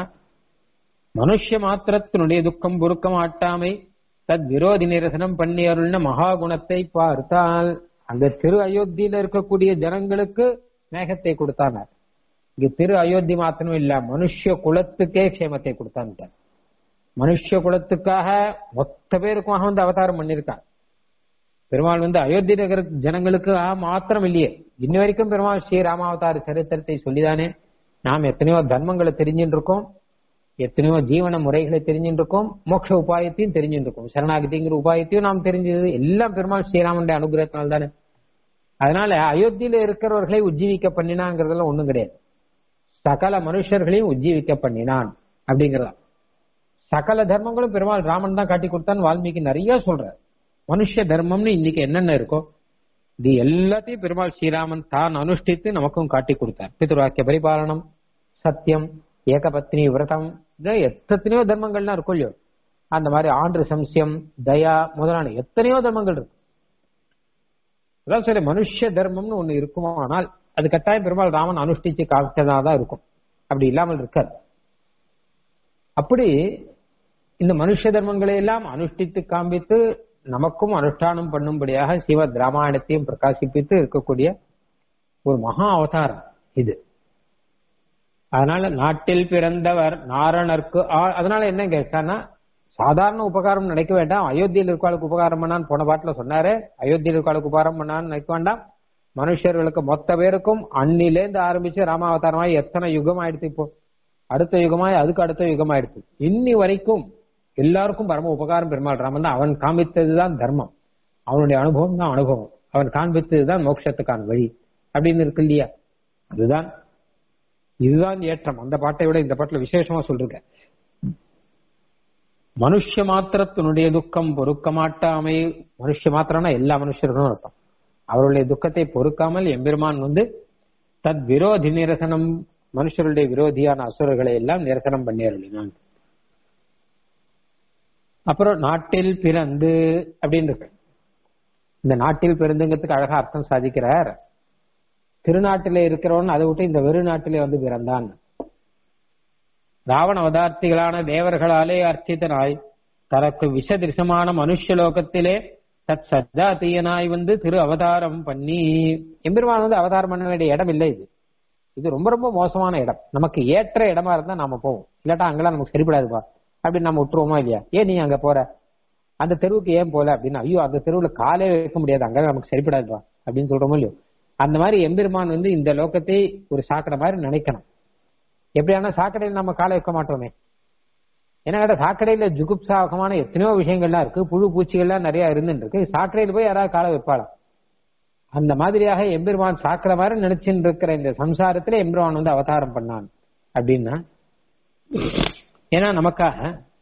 மனுஷ மாத்திரத்தினுடைய துக்கம் பொறுக்கம் ஆட்டாமை தத் விரோதி நிரசனம் பண்ணி அருள்ன மகா குணத்தை பார்த்தால் அந்த திரு அயோத்தியில இருக்கக்கூடிய ஜனங்களுக்கு மேகத்தை கொடுத்தானார் இங்க திரு அயோத்தி மாத்திரம் இல்ல மனுஷ குலத்துக்கே க்ஷேமத்தை கொடுத்தான்ட்டார் மனுஷ குலத்துக்காக மொத்த பேருக்குமாக வந்து அவதாரம் பண்ணிருக்கான் பெருமாள் வந்து அயோத்தி நகர ஜனங்களுக்கு ஆ, மாத்திரம் இல்லையே இன்ன வரைக்கும் பெருமாள் ஸ்ரீ ராமாவதார சரித்திரத்தை சொல்லிதானே நாம் எத்தனையோ தர்மங்களை தெரிஞ்சுட்டு இருக்கோம் எத்தனையோ ஜீவன முறைகளை தெரிஞ்சுட்டு இருக்கோம் மோட்ச உபாயத்தையும் தெரிஞ்சுட்டு இருக்கோம் சரணாகதிங்கிற உபாயத்தையும் நாம் தெரிஞ்சது எல்லாம் பெருமாள் ஸ்ரீராமனுடைய அனுகிரகத்தினால தானே அதனால அயோத்தியில இருக்கிறவர்களை உஜ்ஜீவிக்க பண்ணினாங்கிறதெல்லாம் ஒண்ணும் கிடையாது சகல மனுஷர்களையும் உஜ்ஜீவிக்க பண்ணினான் அப்படிங்கிறதா சகல தர்மங்களும் பெருமாள் ராமன் தான் காட்டி கொடுத்தான் வால்மீகி நிறைய சொல்றார் மனுஷ தர்மம்னு இன்னைக்கு என்னென்ன இருக்கோ இது எல்லாத்தையும் பெருமாள் ஸ்ரீராமன் தான் அனுஷ்டித்து நமக்கும் காட்டி கொடுத்தார் பித்ருவாக்கிய பரிபாலனம் சத்தியம் ஏகபத்னி விரதம் இது எத்தனையோ தர்மங்கள்லாம் இருக்கும் இல்லையோ அந்த மாதிரி ஆண்டு சம்சியம் தயா முதலான எத்தனையோ தர்மங்கள் இருக்கு அதான் சரி மனுஷ தர்மம்னு ஒண்ணு இருக்குமானால் அது கட்டாயம் பெருமாள் ராமன் அனுஷ்டிச்சு காமிச்சதா தான் இருக்கும் அப்படி இல்லாமல் இருக்காது அப்படி இந்த மனுஷ தர்மங்களை எல்லாம் அனுஷ்டித்து காண்பித்து நமக்கும் அனுஷ்டானம் பண்ணும்படியாக சிவத் ராமாயணத்தையும் பிரகாசிப்பித்து இருக்கக்கூடிய ஒரு மகா அவதாரம் இது அதனால நாட்டில் பிறந்தவர் நாரணர்க்கு ஆ- அதனால என்ன கேட்டான்னா சாதாரண உபகாரம் நினைக்க வேண்டாம் அயோத்தியில் இருக்காளுக்கு உபகாரம் பண்ணான்னு போன பாட்டுல சொன்னாரு அயோத்தியில் இருக்காளுக்கு உபகாரம் பண்ணான்னு நினைக்க வேண்டாம் மனுஷர்களுக்கு மொத்த பேருக்கும் அன்னிலேந்து ஆரம்பிச்சு ராமாவதாரமாய் எத்தனை யுகம் ஆயிடுச்சு இப்போ அடுத்த யுகமாய் அதுக்கு அடுத்த யுகம் ஆயிடுச்சு இன்னி வரைக்கும் எல்லாருக்கும் பரம உபகாரம் பெருமாள் ராமன் தான் அவன் காண்பித்ததுதான் தர்மம் அவனுடைய அனுபவம் தான் அனுபவம் அவன் காண்பித்ததுதான் மோட்சத்துக்கான வழி அப்படின்னு இருக்கு இல்லையா அதுதான் இதுதான் ஏற்றம் அந்த பாட்டை விட இந்த பாட்டுல விசேஷமா சொல்றேன் மனுஷ மாத்திரத்தினுடைய துக்கம் பொறுக்க மாட்டாமை மனுஷ மாத்திரம்னா எல்லா மனுஷர்களும் அர்த்தம் அவருடைய துக்கத்தை பொறுக்காமல் எம்பெருமான் வந்து தத் விரோதி நிரசனம் மனுஷருடைய விரோதியான அசுரர்களை எல்லாம் நிரசனம் பண்ணி அருளினான் அப்புறம் நாட்டில் பிறந்து அப்படின்னு இருக்கு இந்த நாட்டில் பிறந்துங்கிறதுக்கு அழகா அர்த்தம் சாதிக்கிறார் திருநாட்டிலே இருக்கிறவன் அதை விட்டு இந்த வெறு நாட்டிலே வந்து பிறந்தான் ராவண அவதார்த்திகளான தேவர்களாலே அர்ச்சிதனாய் தனக்கு விஷதிருஷமான மனுஷலோகத்திலே தத் சஜாத்தியனாய் வந்து திரு அவதாரம் பண்ணி எம்பெருமான் வந்து அவதாரம் பண்ண வேண்டிய இடம் இல்லை இது இது ரொம்ப ரொம்ப மோசமான இடம் நமக்கு ஏற்ற இடமா இருந்தா நாம போவோம் இல்லாட்டா அங்கெல்லாம் நமக்கு சரிப்படாதுப்பா அப்படின்னு நம்ம விட்டுருவோமா இல்லையா ஏன் நீ அங்க போற அந்த தெருவுக்கு ஏன் போல அப்படின்னா ஐயோ அந்த தெருவுல காலே வைக்க முடியாது அங்க நமக்கு சரிப்படாதுப்பா அப்படின்னு சொல்றோமோ இல்லையோ அந்த மாதிரி எம்பெருமான் வந்து இந்த லோகத்தை ஒரு சாக்கடை மாதிரி நினைக்கணும் எப்படியானா சாக்கடையில் நம்ம காலை வைக்க மாட்டோமே ஏன்னா கேட்டா சாக்கடையில ஜுகுப்சாகமான எத்தனையோ விஷயங்கள்லாம் இருக்கு புழு பூச்சிகள்லாம் நிறைய இருந்துட்டு இருக்கு சாக்கடையில் போய் யாராவது காலை வைப்பாளாம் அந்த மாதிரியாக எம்பெருமான் சாக்கடை மாதிரி நினைச்சுட்டு இருக்கிற இந்த சம்சாரத்துல எம்பெருமான் வந்து அவதாரம் பண்ணான் அப்படின்னா ஏன்னா நமக்காக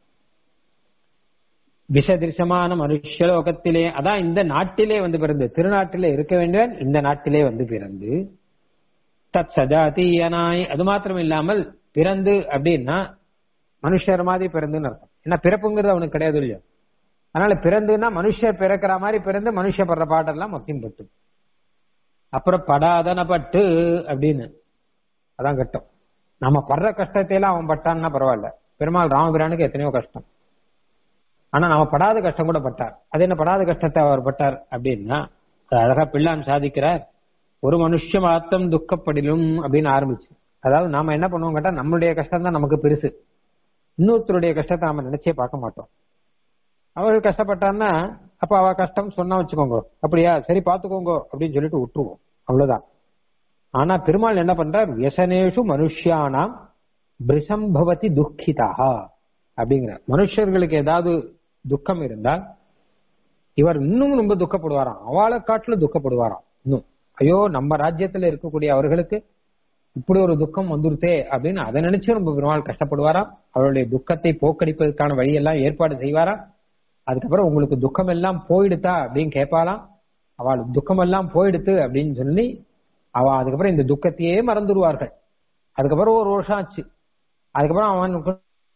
விஷதிருஷமான மனுஷலோகத்திலே அதான் இந்த நாட்டிலே வந்து பிறந்து திருநாட்டிலே இருக்க வேண்டியவன் இந்த நாட்டிலே வந்து பிறந்து தத் சஜாதீயனாய் அது மாத்திரம் இல்லாமல் பிறந்து அப்படின்னா மனுஷர் மாதிரி பிறந்துன்னு அர்த்தம் ஏன்னா பிறப்புங்கிறது அவனுக்கு கிடையாது இல்லையோ அதனால பிறந்துன்னா மனுஷர் பிறக்கிற மாதிரி பிறந்து மனுஷ படுற பாட்டெல்லாம் மொத்தம் பட்டு அப்புறம் படாதனப்பட்டு அப்படின்னு அதான் கட்டம் நம்ம படுற கஷ்டத்தை எல்லாம் அவன் பட்டான்னா பரவாயில்ல பெருமாள் ராமபிரானுக்கு எத்தனையோ கஷ்டம் ஆனா நம்ம படாத கஷ்டம் கூட பட்டார் அது என்ன படாத கஷ்டத்தை அவர் பட்டார் அப்படின்னா அது அழகா பிள்ளான் சாதிக்கிறார் ஒரு மனுஷ மாத்தம் துக்கப்படிலும் அப்படின்னு ஆரம்பிச்சு அதாவது நாம என்ன பண்ணுவோம் கேட்டா நம்மளுடைய கஷ்டம் தான் நமக்கு பெருசு இன்னொருத்தருடைய கஷ்டத்தை நாம நினைச்சே பார்க்க மாட்டோம் அவர்கள் கஷ்டப்பட்டான்னா அப்ப அவ கஷ்டம் சொன்னா வச்சுக்கோங்க அப்படியா சரி பாத்துக்கோங்க அப்படின்னு சொல்லிட்டு விட்டுருவோம் அவ்வளவுதான் ஆனா பெருமாள் என்ன பண்றார் வியசனேஷு மனுஷியானாம் பிரிசம்பவதி துக்கிதா அப்படிங்கிற மனுஷர்களுக்கு ஏதாவது துக்கம் இருந்தால் இவர் இன்னும் ரொம்ப துக்கப்படுவாராம் அவளை காட்டுல துக்கப்படுவாராம் இன்னும் ஐயோ நம்ம ராஜ்யத்துல இருக்கக்கூடிய அவர்களுக்கு இப்படி ஒரு துக்கம் வந்துருத்தே அப்படின்னு அதை நினைச்சு ரொம்ப பெருமாள் கஷ்டப்படுவாராம் அவருடைய துக்கத்தை போக்கடிப்பதற்கான வழியெல்லாம் ஏற்பாடு செய்வாராம் அதுக்கப்புறம் உங்களுக்கு துக்கம் எல்லாம் போயிடுதா அப்படின்னு கேட்பாளாம் அவளுக்கு துக்கம் எல்லாம் போயிடுத்து அப்படின்னு சொல்லி அவ அதுக்கப்புறம் இந்த துக்கத்தையே மறந்துடுவார்கள் அதுக்கப்புறம் ஒரு வருஷம் ஆச்சு அதுக்கப்புறம் அவனுக்கு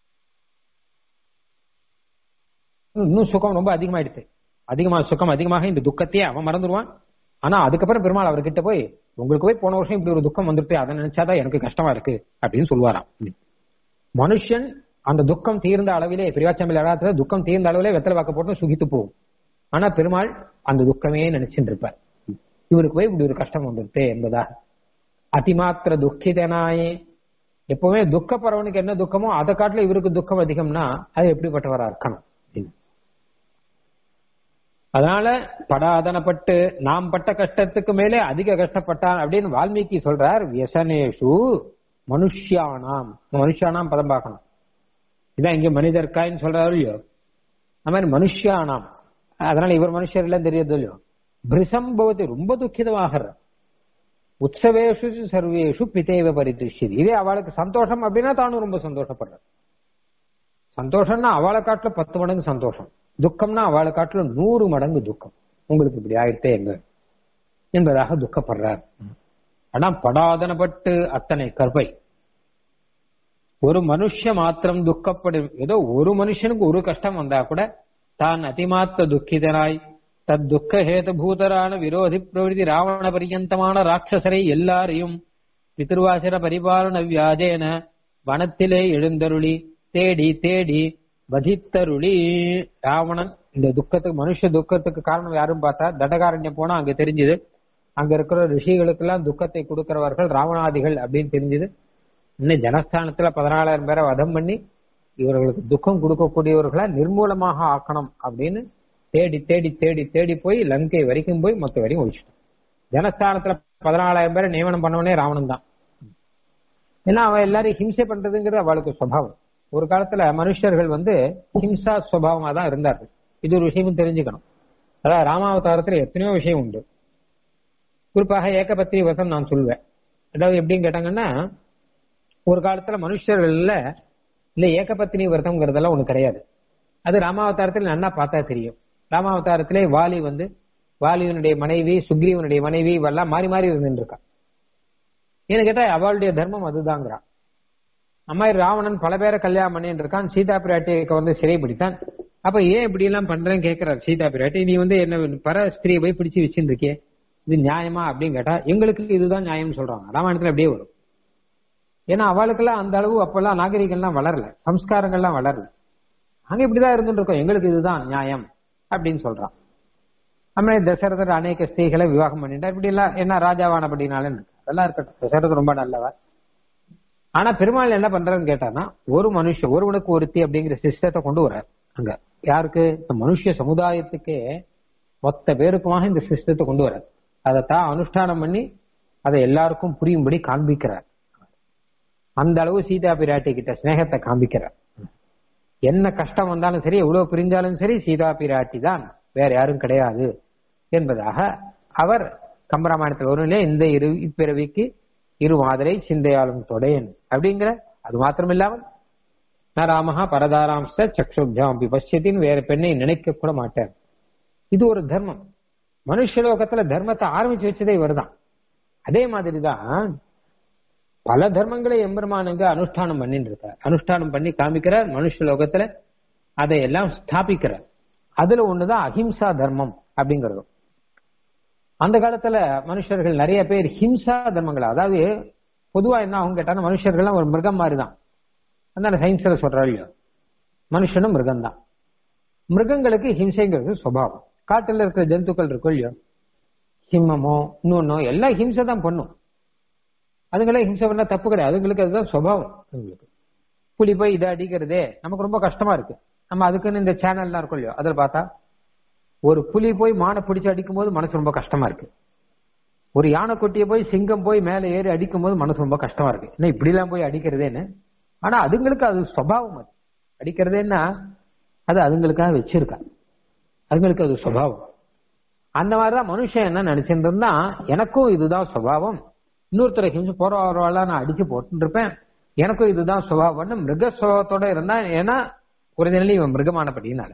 இன்னும் சுகம் ரொம்ப அதிகமாயிடுச்சு அதிகமா சுகம் அதிகமாக இந்த துக்கத்தையே அவன் மறந்துடுவான் ஆனா அதுக்கப்புறம் பெருமாள் அவர்கிட்ட போய் உங்களுக்கு போய் போன வருஷம் இப்படி ஒரு துக்கம் வந்துட்டு அதை நினைச்சாதான் எனக்கு கஷ்டமா இருக்கு அப்படின்னு சொல்லுவாராம் மனுஷன் அந்த துக்கம் தீர்ந்த அளவிலே பிரிவாச்சமில் அழகாத்துல துக்கம் தீர்ந்த அளவிலே வெத்தலை வாக்க போட்டு சுகித்து போகும் ஆனா பெருமாள் அந்த துக்கமே நினைச்சுட்டு இருப்பார் இவருக்கு போய் இப்படி ஒரு கஷ்டம் வந்துருத்தே என்பதா அதிமாத்திர துக்கிதனாயே எப்பவுமே துக்கப்படுறவனுக்கு என்ன துக்கமோ அதை காட்டுல இவருக்கு துக்கம் அதிகம்னா அது எப்படிப்பட்டவரா இருக்கணும் அதனால படாதனப்பட்டு நாம் பட்ட கஷ்டத்துக்கு மேலே அதிக கஷ்டப்பட்டான் அப்படின்னு வால்மீகி சொல்றார் வியசனேஷு மனுஷியானாம் மனுஷியானாம் பதம் பார்க்கணும் இதான் இங்க மனிதர்காயின்னு சொல்றாரு இல்லையோ அந்த மாதிரி மனுஷியானாம் அதனால இவர் மனுஷர் எல்லாம் தெரியாது இல்லையோ பிரிசம்பவத்தை ரொம்ப துக்கிதமாகற உற்சவேஷு சர்வேஷு பிதேவ பரிதிஷ்யது இதே அவளுக்கு சந்தோஷம் அப்படின்னா தானும் ரொம்ப சந்தோஷப்படுற சந்தோஷம்னா அவளை காட்டுல பத்து மடங்கு சந்தோஷம் துக்கம்னா அவளை காட்டுல நூறு மடங்கு துக்கம் உங்களுக்கு இப்படி ஆயிட்டே எங்க என்பதாக துக்கப்படுறார் ஆனா படாதனப்பட்டு அத்தனை கற்பை ஒரு மனுஷ மாத்திரம் துக்கப்படும் ஏதோ ஒரு மனுஷனுக்கு ஒரு கஷ்டம் வந்தா கூட தான் அதிமாத்த துக்கிதனாய் தத் துக்க ஹேதுபூதரான விரோதி பிரவிதி ராவண பரியந்தமான ராட்சசரை எல்லாரையும் பிதிருவாசர பரிபாலன வியாஜேன வனத்திலே எழுந்தருளி தேடி தேடி வதித்தருளி ராவணன் இந்த துக்கத்துக்கு மனுஷ துக்கத்துக்கு காரணம் யாரும் பார்த்தா தண்டகாரண்யம் போனா அங்க தெரிஞ்சது அங்க இருக்கிற ரிஷிகளுக்கெல்லாம் துக்கத்தை கொடுக்கிறவர்கள் ராவணாதிகள் அப்படின்னு தெரிஞ்சது இன்னும் ஜனஸ்தானத்துல பதினாலாயிரம் பேரை வதம் பண்ணி இவர்களுக்கு துக்கம் கொடுக்கக்கூடியவர்களை நிர்மூலமாக ஆக்கணும் அப்படின்னு தேடி தேடி தேடி தேடி போய் லங்கை வரைக்கும் போய் மொத்த வரையும் ஒழிச்சிட்டோம் ஜனஸ்தானத்துல பதினாலாயிரம் பேரை நியமனம் பண்ணவனே ராவணன் தான் ஏன்னா அவன் எல்லாரையும் ஹிம்சை பண்றதுங்கிறது அவளுக்கு சுவாவம் ஒரு காலத்துல மனுஷர்கள் வந்து ஹிம்சா சுவாவமா தான் இருந்தார்கள் இது ஒரு விஷயமும் தெரிஞ்சுக்கணும் அதாவது ராமாவதாரத்துல எத்தனையோ விஷயம் உண்டு குறிப்பாக ஏகபத்திரி வசம் நான் சொல்வேன் அதாவது எப்படின்னு கேட்டாங்கன்னா ஒரு காலத்துல மனுஷர்கள்ல இல்ல ஏகபத்தினி விரதம்ங்கிறதெல்லாம் ஒண்ணு கிடையாது அது ராமாவதாரத்தில் நல்லா பார்த்தா தெரியும் ராமாவதாரத்திலே வாலி வந்து வாலியனுடைய மனைவி சுக்ரீவனுடைய மனைவி இவெல்லாம் மாறி மாறி இருந்துட்டு இருக்கா ஏன்னு கேட்டா அவளுடைய தர்மம் அதுதாங்கிறான் அம்மா ராவணன் பல பேரை கல்யாணம் பண்ணிட்டு இருக்கான் சீதா பிராட்டியை வந்து சிறைப்பிடித்தான் அப்ப ஏன் இப்படி எல்லாம் பண்றேன்னு கேட்கிறார் சீதா பிராட்டி நீ வந்து என்ன பர ஸ்திரியை போய் பிடிச்சு வச்சுட்டு இருக்கியே இது நியாயமா அப்படின்னு கேட்டா எங்களுக்கு இதுதான் நியாயம்னு சொல்றாங்க ராமாயணத்துல அப்படியே வரும் ஏன்னா அவளுக்கெல்லாம் அந்த அளவு அப்பெல்லாம் நாகரிகம்லாம் வளரல சம்ஸ்காரங்கள்லாம் வளரல நாங்க இப்படிதான் இருந்துட்டு இருக்கோம் எங்களுக்கு இதுதான் நியாயம் அப்படின்னு சொல்றான் அம்மே தசரதர் அநேக ஸ்திரீகளை விவாகம் பண்ணிட்டார் இப்படி எல்லாம் என்ன ராஜாவானபடினாலும் அதெல்லாம் இருக்கட்டும் தசரதர் ரொம்ப நல்லவர் ஆனா பெருமாள் என்ன பண்றதுன்னு கேட்டானா ஒரு மனுஷன் ஒருவனுக்கு ஒருத்தி அப்படிங்கிற சிஸ்டத்தை கொண்டு வர்றார் அங்க யாருக்கு இந்த மனுஷ சமுதாயத்துக்கே மொத்த பேருக்குமாக இந்த சிஸ்டத்தை கொண்டு வர்றார் அதைத்தான் அனுஷ்டானம் பண்ணி அதை எல்லாருக்கும் புரியும்படி காண்பிக்கிறார் அந்த அளவு சீதா பிராட்டி கிட்ட ஸ்நேகத்தை காண்பிக்கிறார் என்ன கஷ்டம் வந்தாலும் சரி எவ்வளவு பிரிஞ்சாலும் சரி சீதா பிராட்டி தான் வேற யாரும் கிடையாது என்பதாக அவர் கம்பராமாயணத்தில் வரும் இல்லையா இந்த இரு இப்பிறவிக்கு இரு மாதரை சிந்தையாலும் தொடையன் அப்படிங்கிற அது மாத்திரம் இல்லாமல் நராமஹா பரதாராம்ச சக்ஷுப்ஜாம் பசியத்தின் வேற பெண்ணை நினைக்க கூட மாட்டார் இது ஒரு தர்மம் மனுஷலோகத்துல தர்மத்தை ஆரம்பிச்சு வச்சதே இவர்தான் அதே மாதிரிதான் பல தர்மங்களை எம்பெருமானுங்க அனுஷ்டானம் பண்ணிட்டு இருக்கார் அனுஷ்டானம் பண்ணி காமிக்கிறார் மனுஷ லோகத்துல அதை எல்லாம் ஸ்தாபிக்கிறார் அதுல ஒண்ணுதான் அஹிம்சா தர்மம் அப்படிங்கிறது அந்த காலத்துல மனுஷர்கள் நிறைய பேர் ஹிம்சா தர்மங்கள் அதாவது பொதுவா என்ன அவங்க கேட்டாங்க மனுஷர்கள்லாம் ஒரு மிருகம் மாதிரி தான் அந்த சயின்ஸ்ல சொல்றா இல்லையோ மனுஷனும் மிருகம் தான் மிருகங்களுக்கு ஹிம்சைங்கிறது சுபாவம் காட்டுல இருக்கிற ஜந்துக்கள் இருக்கும் இல்லையோ சிம்மமோ இன்னொன்னோ எல்லாம் ஹிம்சை தான் பண்ணும் அதுங்களே ஹிம்சை பண்ணா தப்பு கிடையாது அதுங்களுக்கு அதுதான் சுபாவம் அதுங்களுக்கு புலி போய் இதை அடிக்கிறதே நமக்கு ரொம்ப கஷ்டமா இருக்கு நம்ம அதுக்குன்னு இந்த சேனல்லாம் இருக்கும் இல்லையோ அதில் பார்த்தா ஒரு புலி போய் மானை பிடிச்சு அடிக்கும் போது மனசு ரொம்ப கஷ்டமா இருக்கு ஒரு யானை கொட்டியை போய் சிங்கம் போய் மேலே ஏறி அடிக்கும் போது மனசு ரொம்ப கஷ்டமா இருக்கு என்ன இப்படி எல்லாம் போய் அடிக்கிறதேன்னு ஆனா அதுங்களுக்கு அது சுபாவம் அது அடிக்கிறதேன்னா அது அதுங்களுக்காக வச்சிருக்கா அதுங்களுக்கு அது சுபாவம் அந்த மாதிரிதான் மனுஷன் என்ன நினைச்சிட்டு இருந்தா எனக்கும் இதுதான் சுபாவம் இன்னொருத்தரை ஹிம்சை போறவர்களா நான் அடிச்சு போட்டு இருப்பேன் எனக்கும் இதுதான் சுபாவம்னு மிருக சுபாவத்தோட இருந்தா ஏன்னா ஒரு நிலை இவன் மிருகமானபடினால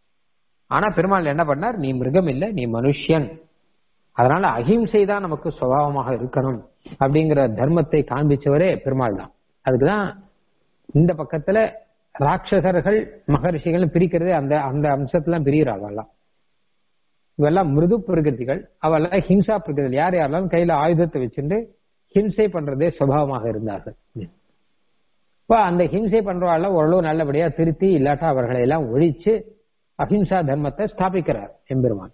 ஆனா பெருமாள் என்ன பண்ணார் நீ மிருகம் இல்லை நீ மனுஷன் அதனால அஹிம்சை தான் நமக்கு சுபாவமாக இருக்கணும் அப்படிங்கிற தர்மத்தை காண்பிச்சவரே பெருமாள் தான் அதுக்குதான் இந்த பக்கத்துல ராட்சசர்கள் மகர்ஷிகள் பிரிக்கிறதே அந்த அந்த அம்சத்துல பிரிகிறாங்கலாம் இவெல்லாம் மிருது பிரகிருதிகள் அவெல்லாம் ஹிம்சா பிரகிருதிகள் யார் யாரெல்லாம் கையில ஆயுதத்தை வச்சுட்டு ஹிம்சை பண்றதே சுபாவமாக இருந்தார்கள் இப்போ அந்த ஹிம்சை பண்றவாள் ஓரளவு நல்லபடியா திருத்தி இல்லாட்டா அவர்களை எல்லாம் ஒழிச்சு அஹிம்சா தர்மத்தை ஸ்தாபிக்கிறார் எம்பெருமான்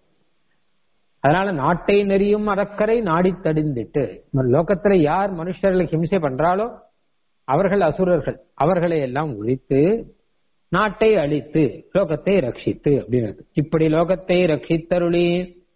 அதனால நாட்டை நெறியும் அறக்கரை நாடி தடிந்துட்டு லோகத்துல யார் மனுஷர்களை ஹிம்சை பண்றாலோ அவர்கள் அசுரர்கள் அவர்களை எல்லாம் ஒழித்து நாட்டை அழித்து லோகத்தை ரட்சித்து அப்படின்னு இப்படி லோகத்தை ரட்சித்தருளி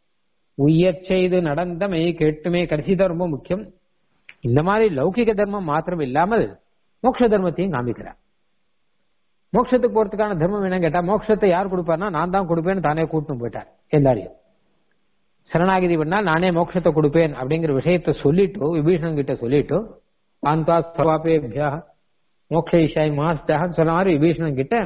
உய்யச் செய்து நடந்தமை கேட்டுமே கடைசி தான் ரொம்ப முக்கியம் இந்த மாதிரி லௌகிக தர்மம் மாத்திரம் இல்லாமல் மோட்ச தர்மத்தையும் காமிக்கிறார் மோட்சத்துக்கு போறதுக்கான தர்மம் என்னன்னு கேட்டா மோட்சத்தை யார் கொடுப்பார்னா நான் தான் கொடுப்பேன்னு தானே கூட்டின்னு போயிட்டார் எல்லாரையும் சரணாகிதி பண்ணா நானே மோட்சத்தை கொடுப்பேன் அப்படிங்கிற விஷயத்த சொல்லிட்டு விபீஷணன் கிட்ட சொல்லிட்டு ஆந்தா சவாபேபியா மோக்ஷாய் மாஸ்தான்னு சொன்ன மாதிரி விபீஷணன் கிட்ட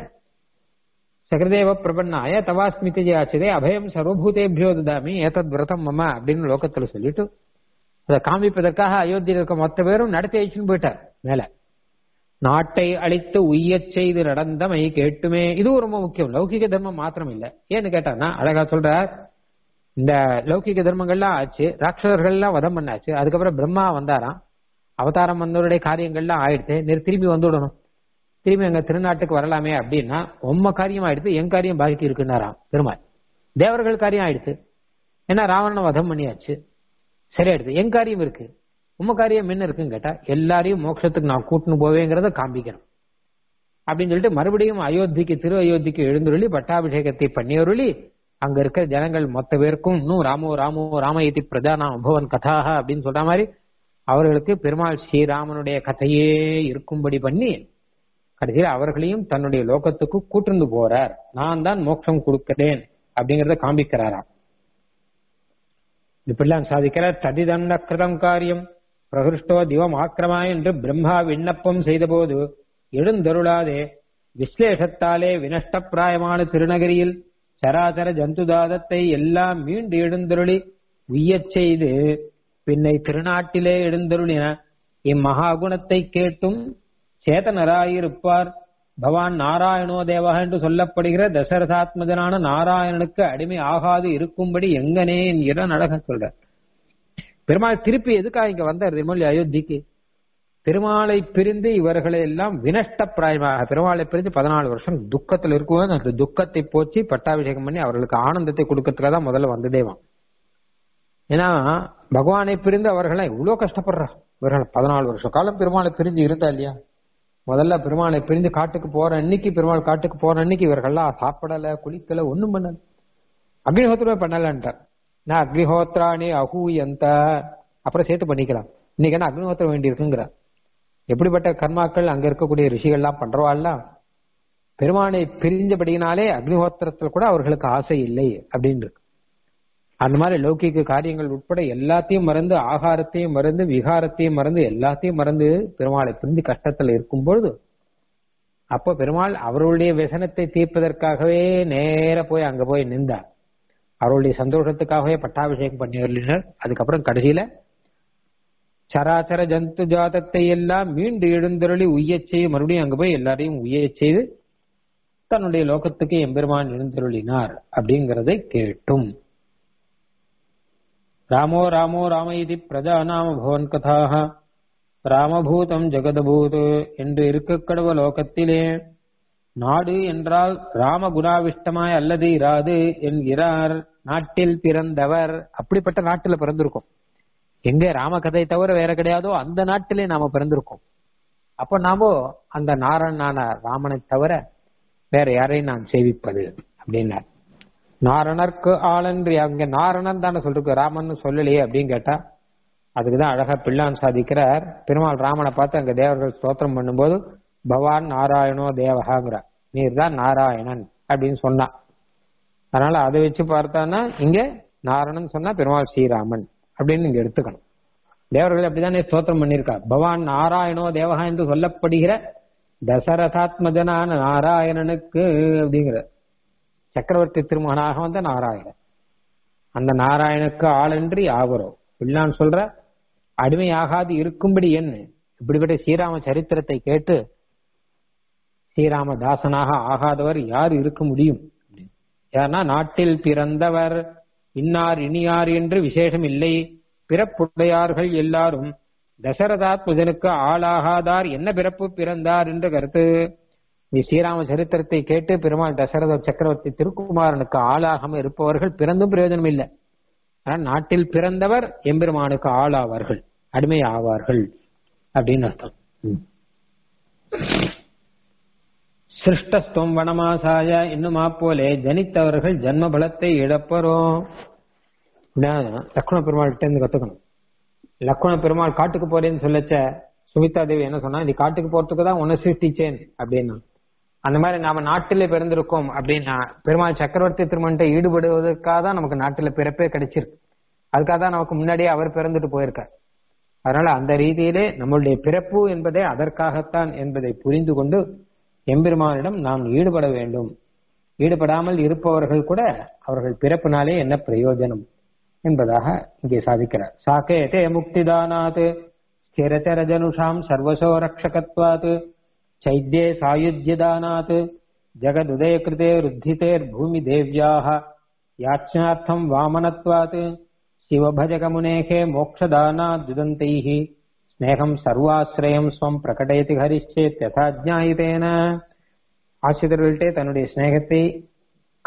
சகதேவ பிரபன்னாய தவாஸ்மிதி ஜாச்சிதே அபயம் சர்வபூதேபியோ ததாமி ஏதத் விரதம் மம அப்படின்னு லோகத்துல சொல்லிட்டு அதை காமிப்பதற்காக அயோத்தியில் இருக்க மொத்த பேரும் நடத்தி அழிச்சுன்னு போயிட்டார் மேல நாட்டை அழித்து உய்யச் செய்து நடந்தமை கேட்டுமே இதுவும் ரொம்ப முக்கியம் லௌகிக தர்மம் மாத்திரம் இல்ல ஏன்னு கேட்டானா அழகா சொல்றார் இந்த லௌகிக தர்மங்கள்லாம் ஆச்சு ராட்சசர்கள்லாம் வதம் பண்ணாச்சு அதுக்கப்புறம் பிரம்மா வந்தாராம் அவதாரம் வந்தவருடைய காரியங்கள்லாம் ஆயிடுச்சு நீர் திரும்பி வந்துவிடணும் திரும்பி எங்க திருநாட்டுக்கு வரலாமே அப்படின்னா உம்ம காரியம் ஆயிடுத்து என் காரியம் பாக்கி இருக்குன்னாராம் பெருமாள் தேவர்கள் காரியம் ஆயிடுச்சு ஏன்னா ராவணனை வதம் பண்ணியாச்சு சரியாயிடுது என் காரியம் இருக்கு உம்ம காரியம் என்ன இருக்குன்னு கேட்டா எல்லாரையும் மோட்சத்துக்கு நான் கூட்டின்னு போவேங்கிறத காண்பிக்கிறேன் அப்படின்னு சொல்லிட்டு மறுபடியும் அயோத்திக்கு திரு அயோத்திக்கு எழுந்துருளி பட்டாபிஷேகத்தை பண்ணியருளி அங்க இருக்கிற ஜனங்கள் மொத்த பேருக்கும் இன்னும் ராமோ ராமோ ராமயதி பிரதான அனுபவன் கதாக அப்படின்னு சொல்ற மாதிரி அவர்களுக்கு பெருமாள் ஸ்ரீராமனுடைய கதையே இருக்கும்படி பண்ணி கடைசியில் அவர்களையும் தன்னுடைய லோகத்துக்கு கூட்டிருந்து போறார் நான் தான் மோட்சம் கொடுக்கிறேன் அப்படிங்கறத காண்பிக்கிறாராம் இப்படிலாம் சாதிக்கிறார் ததிதண்ட கிருதம் காரியம் பிரகிருஷ்டோ திவம் ஆக்கிரமா என்று பிரம்மா விண்ணப்பம் செய்தபோது எழுந்தருளாதே விஸ்லேஷத்தாலே வினஷ்டப்பிராயமான திருநகரியில் சராசர ஜந்துதாதத்தை எல்லாம் மீண்டு எழுந்தருளி உய்யச் செய்து பின்னை திருநாட்டிலே எழுந்தருளின இம்மகாகுணத்தை கேட்டும் சேதனராயிருப்பார் பவான் நாராயணோ தேவா என்று சொல்லப்படுகிற தசரதாத்மஜனான நாராயணனுக்கு அடிமை ஆகாது இருக்கும்படி எங்கனே என்கிற நடக சொல்ற பெருமாள் திருப்பி எதுக்காக இங்க வந்தார் திருமொழி அயோத்திக்கு பெருமாளை பிரிந்து இவர்களை எல்லாம் வினஷ்ட பிராயமாக பெருமாளை பிரிந்து பதினாலு வருஷம் துக்கத்தில் இருக்கும்போது அந்த துக்கத்தை போச்சு பட்டாபிஷேகம் பண்ணி அவர்களுக்கு ஆனந்தத்தை கொடுக்கறதுக்காக தான் முதல்ல வந்ததேவான் ஏன்னா பகவானை பிரிந்து அவர்களை இவ்வளவு கஷ்டப்படுறா இவர்கள் பதினாலு வருஷம் காலம் பெருமாளை பிரிஞ்சு இருந்தா இல்லையா முதல்ல பெருமாளை பிரிஞ்சு காட்டுக்கு போற அன்னைக்கு பெருமாள் காட்டுக்கு போற அன்னைக்கு இவர்கள்லாம் சாப்பிடல குளிக்கல ஒண்ணும் பண்ணல அக்னிஹோத்திரமே பண்ணலன்ட்டார் நான் அக்னிஹோத்ராணி அகூயந்த அப்புறம் சேர்த்து பண்ணிக்கலாம் இன்னைக்கு என்ன அக்னிஹோத்திரம் வேண்டி இருக்குங்கிற எப்படிப்பட்ட கர்மாக்கள் அங்க இருக்கக்கூடிய ரிஷிகள்லாம் பண்றவாள்லாம் பெருமானை பிரிஞ்சபடியினாலே அக்னிஹோத்திரத்தில் கூட அவர்களுக்கு ஆசை இல்லை அப்படின்னு இருக்கு அந்த மாதிரி லௌகிக காரியங்கள் உட்பட எல்லாத்தையும் மறந்து ஆகாரத்தையும் மறந்து விகாரத்தையும் மறந்து எல்லாத்தையும் மறந்து பெருமாளை பிரிந்து கஷ்டத்துல இருக்கும் பொழுது அப்போ பெருமாள் அவருடைய விசனத்தை தீர்ப்பதற்காகவே நேர போய் அங்க போய் நின்றார் அவருடைய சந்தோஷத்துக்காகவே பட்டாபிஷேகம் பண்ணி வருளினர் அதுக்கப்புறம் கடைசியில சராச்சர ஜந்து ஜாதத்தை எல்லாம் மீண்டு எழுந்தருளி உய்யச் செய்து மறுபடியும் அங்க போய் எல்லாரையும் உய்யச் செய்து தன்னுடைய லோகத்துக்கு எம்பெருமான் எழுந்தருளினார் அப்படிங்கறதை கேட்டும் ராமோ ராமோ ராம இது பிரஜா நாம பவன் கதாக ராமபூதம் ஜெகதபூத் என்று இருக்கக்கடவ லோகத்திலே நாடு என்றால் ராம குணாவிஷ்டமாய் அல்லது இராது என்கிறார் நாட்டில் பிறந்தவர் அப்படிப்பட்ட நாட்டில் பிறந்திருக்கும் எங்க ராம கதை தவிர வேற கிடையாதோ அந்த நாட்டிலே நாம பிறந்திருக்கோம் அப்ப நாமோ அந்த நாரணனான ராமனை தவிர வேற யாரையும் நான் சேவிப்பது அப்படின்னார் நாரணர்க்கு ஆளன்றி அங்க நாரணன் தானே சொல்லிருக்கு ராமன் சொல்லலையே அப்படின்னு கேட்டா அதுக்குதான் அழகா பிள்ளான் சாதிக்கிறார் பெருமாள் ராமனை பார்த்து அங்க தேவர்கள் ஸ்தோத்திரம் பண்ணும்போது பவான் நாராயணோ தேவகாங்கிற நீர் தான் நாராயணன் அப்படின்னு சொன்னான் அதனால அதை வச்சு பார்த்தானா இங்க நாரணன் சொன்னா பெருமாள் ஸ்ரீராமன் அப்படின்னு இங்க எடுத்துக்கணும் தேவர்கள் அப்படித்தானே ஸ்தோத்திரம் பண்ணியிருக்கா பவான் நாராயணோ தேவகா என்று சொல்லப்படுகிற தசரதாத்மஜனான நாராயணனுக்கு அப்படிங்கிற சக்கரவர்த்தி திருமகனாக வந்த நாராயணன் அந்த நாராயணுக்கு ஆளன்றி ஆகிறோம் பிள்ளான் சொல்ற அடிமையாகாது இருக்கும்படி என்ன இப்படிப்பட்ட ஸ்ரீராம சரித்திரத்தை கேட்டு ஸ்ரீராம தாசனாக ஆகாதவர் யார் இருக்க முடியும் யார்னா நாட்டில் பிறந்தவர் இன்னார் இனியார் என்று விசேஷம் இல்லை பிறப்புடையார்கள் எல்லாரும் தசரதாத்மஜனுக்கு ஆளாகாதார் என்ன பிறப்பு பிறந்தார் என்று கருத்து நீ ஸ்ரீராம சரித்திரத்தை கேட்டு பெருமாள் தசரத சக்கரவர்த்தி திருக்குமாரனுக்கு ஆளாகாம இருப்பவர்கள் பிறந்தும் பிரயோஜனம் இல்லை ஆனால் நாட்டில் பிறந்தவர் எம்பெருமானுக்கு ஆளாவார்கள் அடிமை ஆவார்கள் அப்படின்னு அர்த்தம் சிருஷ்டஸ்துவம் வனமாசாய இன்னுமா போலே ஜனித்தவர்கள் ஜன்ம பலத்தை இழப்பறோம் லக்ஷ்மண பெருமாள் கிட்ட இருந்து கத்துக்கணும் லக்ஷ்மண பெருமாள் காட்டுக்கு போறேன்னு சொல்லச்ச சுமிதா தேவி என்ன சொன்னா நீ காட்டுக்கு போறதுக்கு தான் உன்னை சிருஷ்டிச்சேன் அப்படின்னா அந்த மாதிரி நாம நாட்டிலே பிறந்திருக்கோம் அப்படின்னா பெருமாள் சக்கரவர்த்தி திருமணத்தை ஈடுபடுவதற்காக தான் நமக்கு நாட்டில பிறப்பே கிடைச்சிருக்கு அதுக்காக தான் நமக்கு முன்னாடியே அவர் பிறந்துட்டு போயிருக்கார் அதனால அந்த ரீதியிலே நம்மளுடைய பிறப்பு என்பதே அதற்காகத்தான் என்பதை புரிந்து கொண்டு எம்பெருமானிடம் நாம் ஈடுபட வேண்டும் ஈடுபடாமல் இருப்பவர்கள் கூட அவர்கள் பிறப்பினாலே என்ன பிரயோஜனம் என்பதாக இங்கே சாதிக்கிறார் சாக்கேதே முக்திதானாத் ஸ்திரச்சர ஜனுஷாம் சர்வசோ ரக்ஷகத்வாத் चैद्ये सायुज्यदानात् जगदुदयकृते रुद्धितेर्भूमि देव्याः याच्ञार्थम् वामनत्वात् शिवभजकमुनेः मोक्षदानाद्युदन्तैः स्नेहम् सर्वाश्रयम् ஸ்வம் பிரகடயதி ஹரிச்சேத் யதா ஜாயிதேன ஆசிரியர்கள்ட்டே தன்னுடைய ஸ்நேகத்தை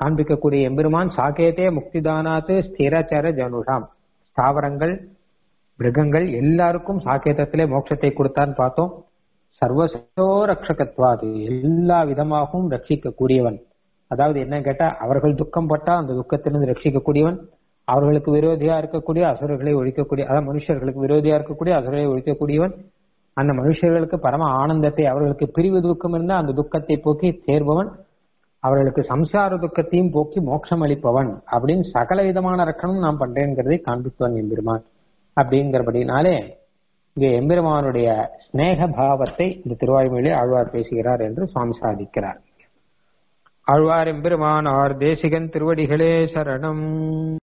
காண்பிக்கக்கூடிய எம்பெருமான் சாகேதே முக்திதானாத்து ஸ்திரச்சர ஜனுஷாம் ஸ்தாவரங்கள் மிருகங்கள் எல்லாருக்கும் சாக்கேதத்திலே மோட்சத்தை கொடுத்தான்னு பார்த்தோம் சர்வசோ ரட்சகத்வாது எல்லா விதமாகவும் ரட்சிக்க கூடியவன் அதாவது என்ன கேட்டா அவர்கள் துக்கம் பட்டா அந்த துக்கத்திலிருந்து ரட்சிக்கக்கூடியவன் அவர்களுக்கு விரோதியா இருக்கக்கூடிய அசுரர்களை ஒழிக்கக்கூடிய அதாவது மனுஷர்களுக்கு விரோதியா இருக்கக்கூடிய அசுரர்களை ஒழிக்கக்கூடியவன் அந்த மனுஷர்களுக்கு பரம ஆனந்தத்தை அவர்களுக்கு பிரிவு துக்கம் இருந்தால் அந்த துக்கத்தை போக்கி தேர்பவன் அவர்களுக்கு சம்சார துக்கத்தையும் போக்கி மோட்சம் அளிப்பவன் அப்படின்னு சகல விதமான ரக்கணம் நான் பண்றேங்கிறதை காண்பித்துவன் எம்பெருமான் அப்படிங்கிறபடினாலே இங்கே எம்பெருமானுடைய ஸ்நேக பாவத்தை இந்த திருவாய்மொழியிலே ஆழ்வார் பேசுகிறார் என்று சுவாமி சாதிக்கிறார் ஆழ்வார் எம்பெருமானார் தேசிகன் திருவடிகளே சரணம்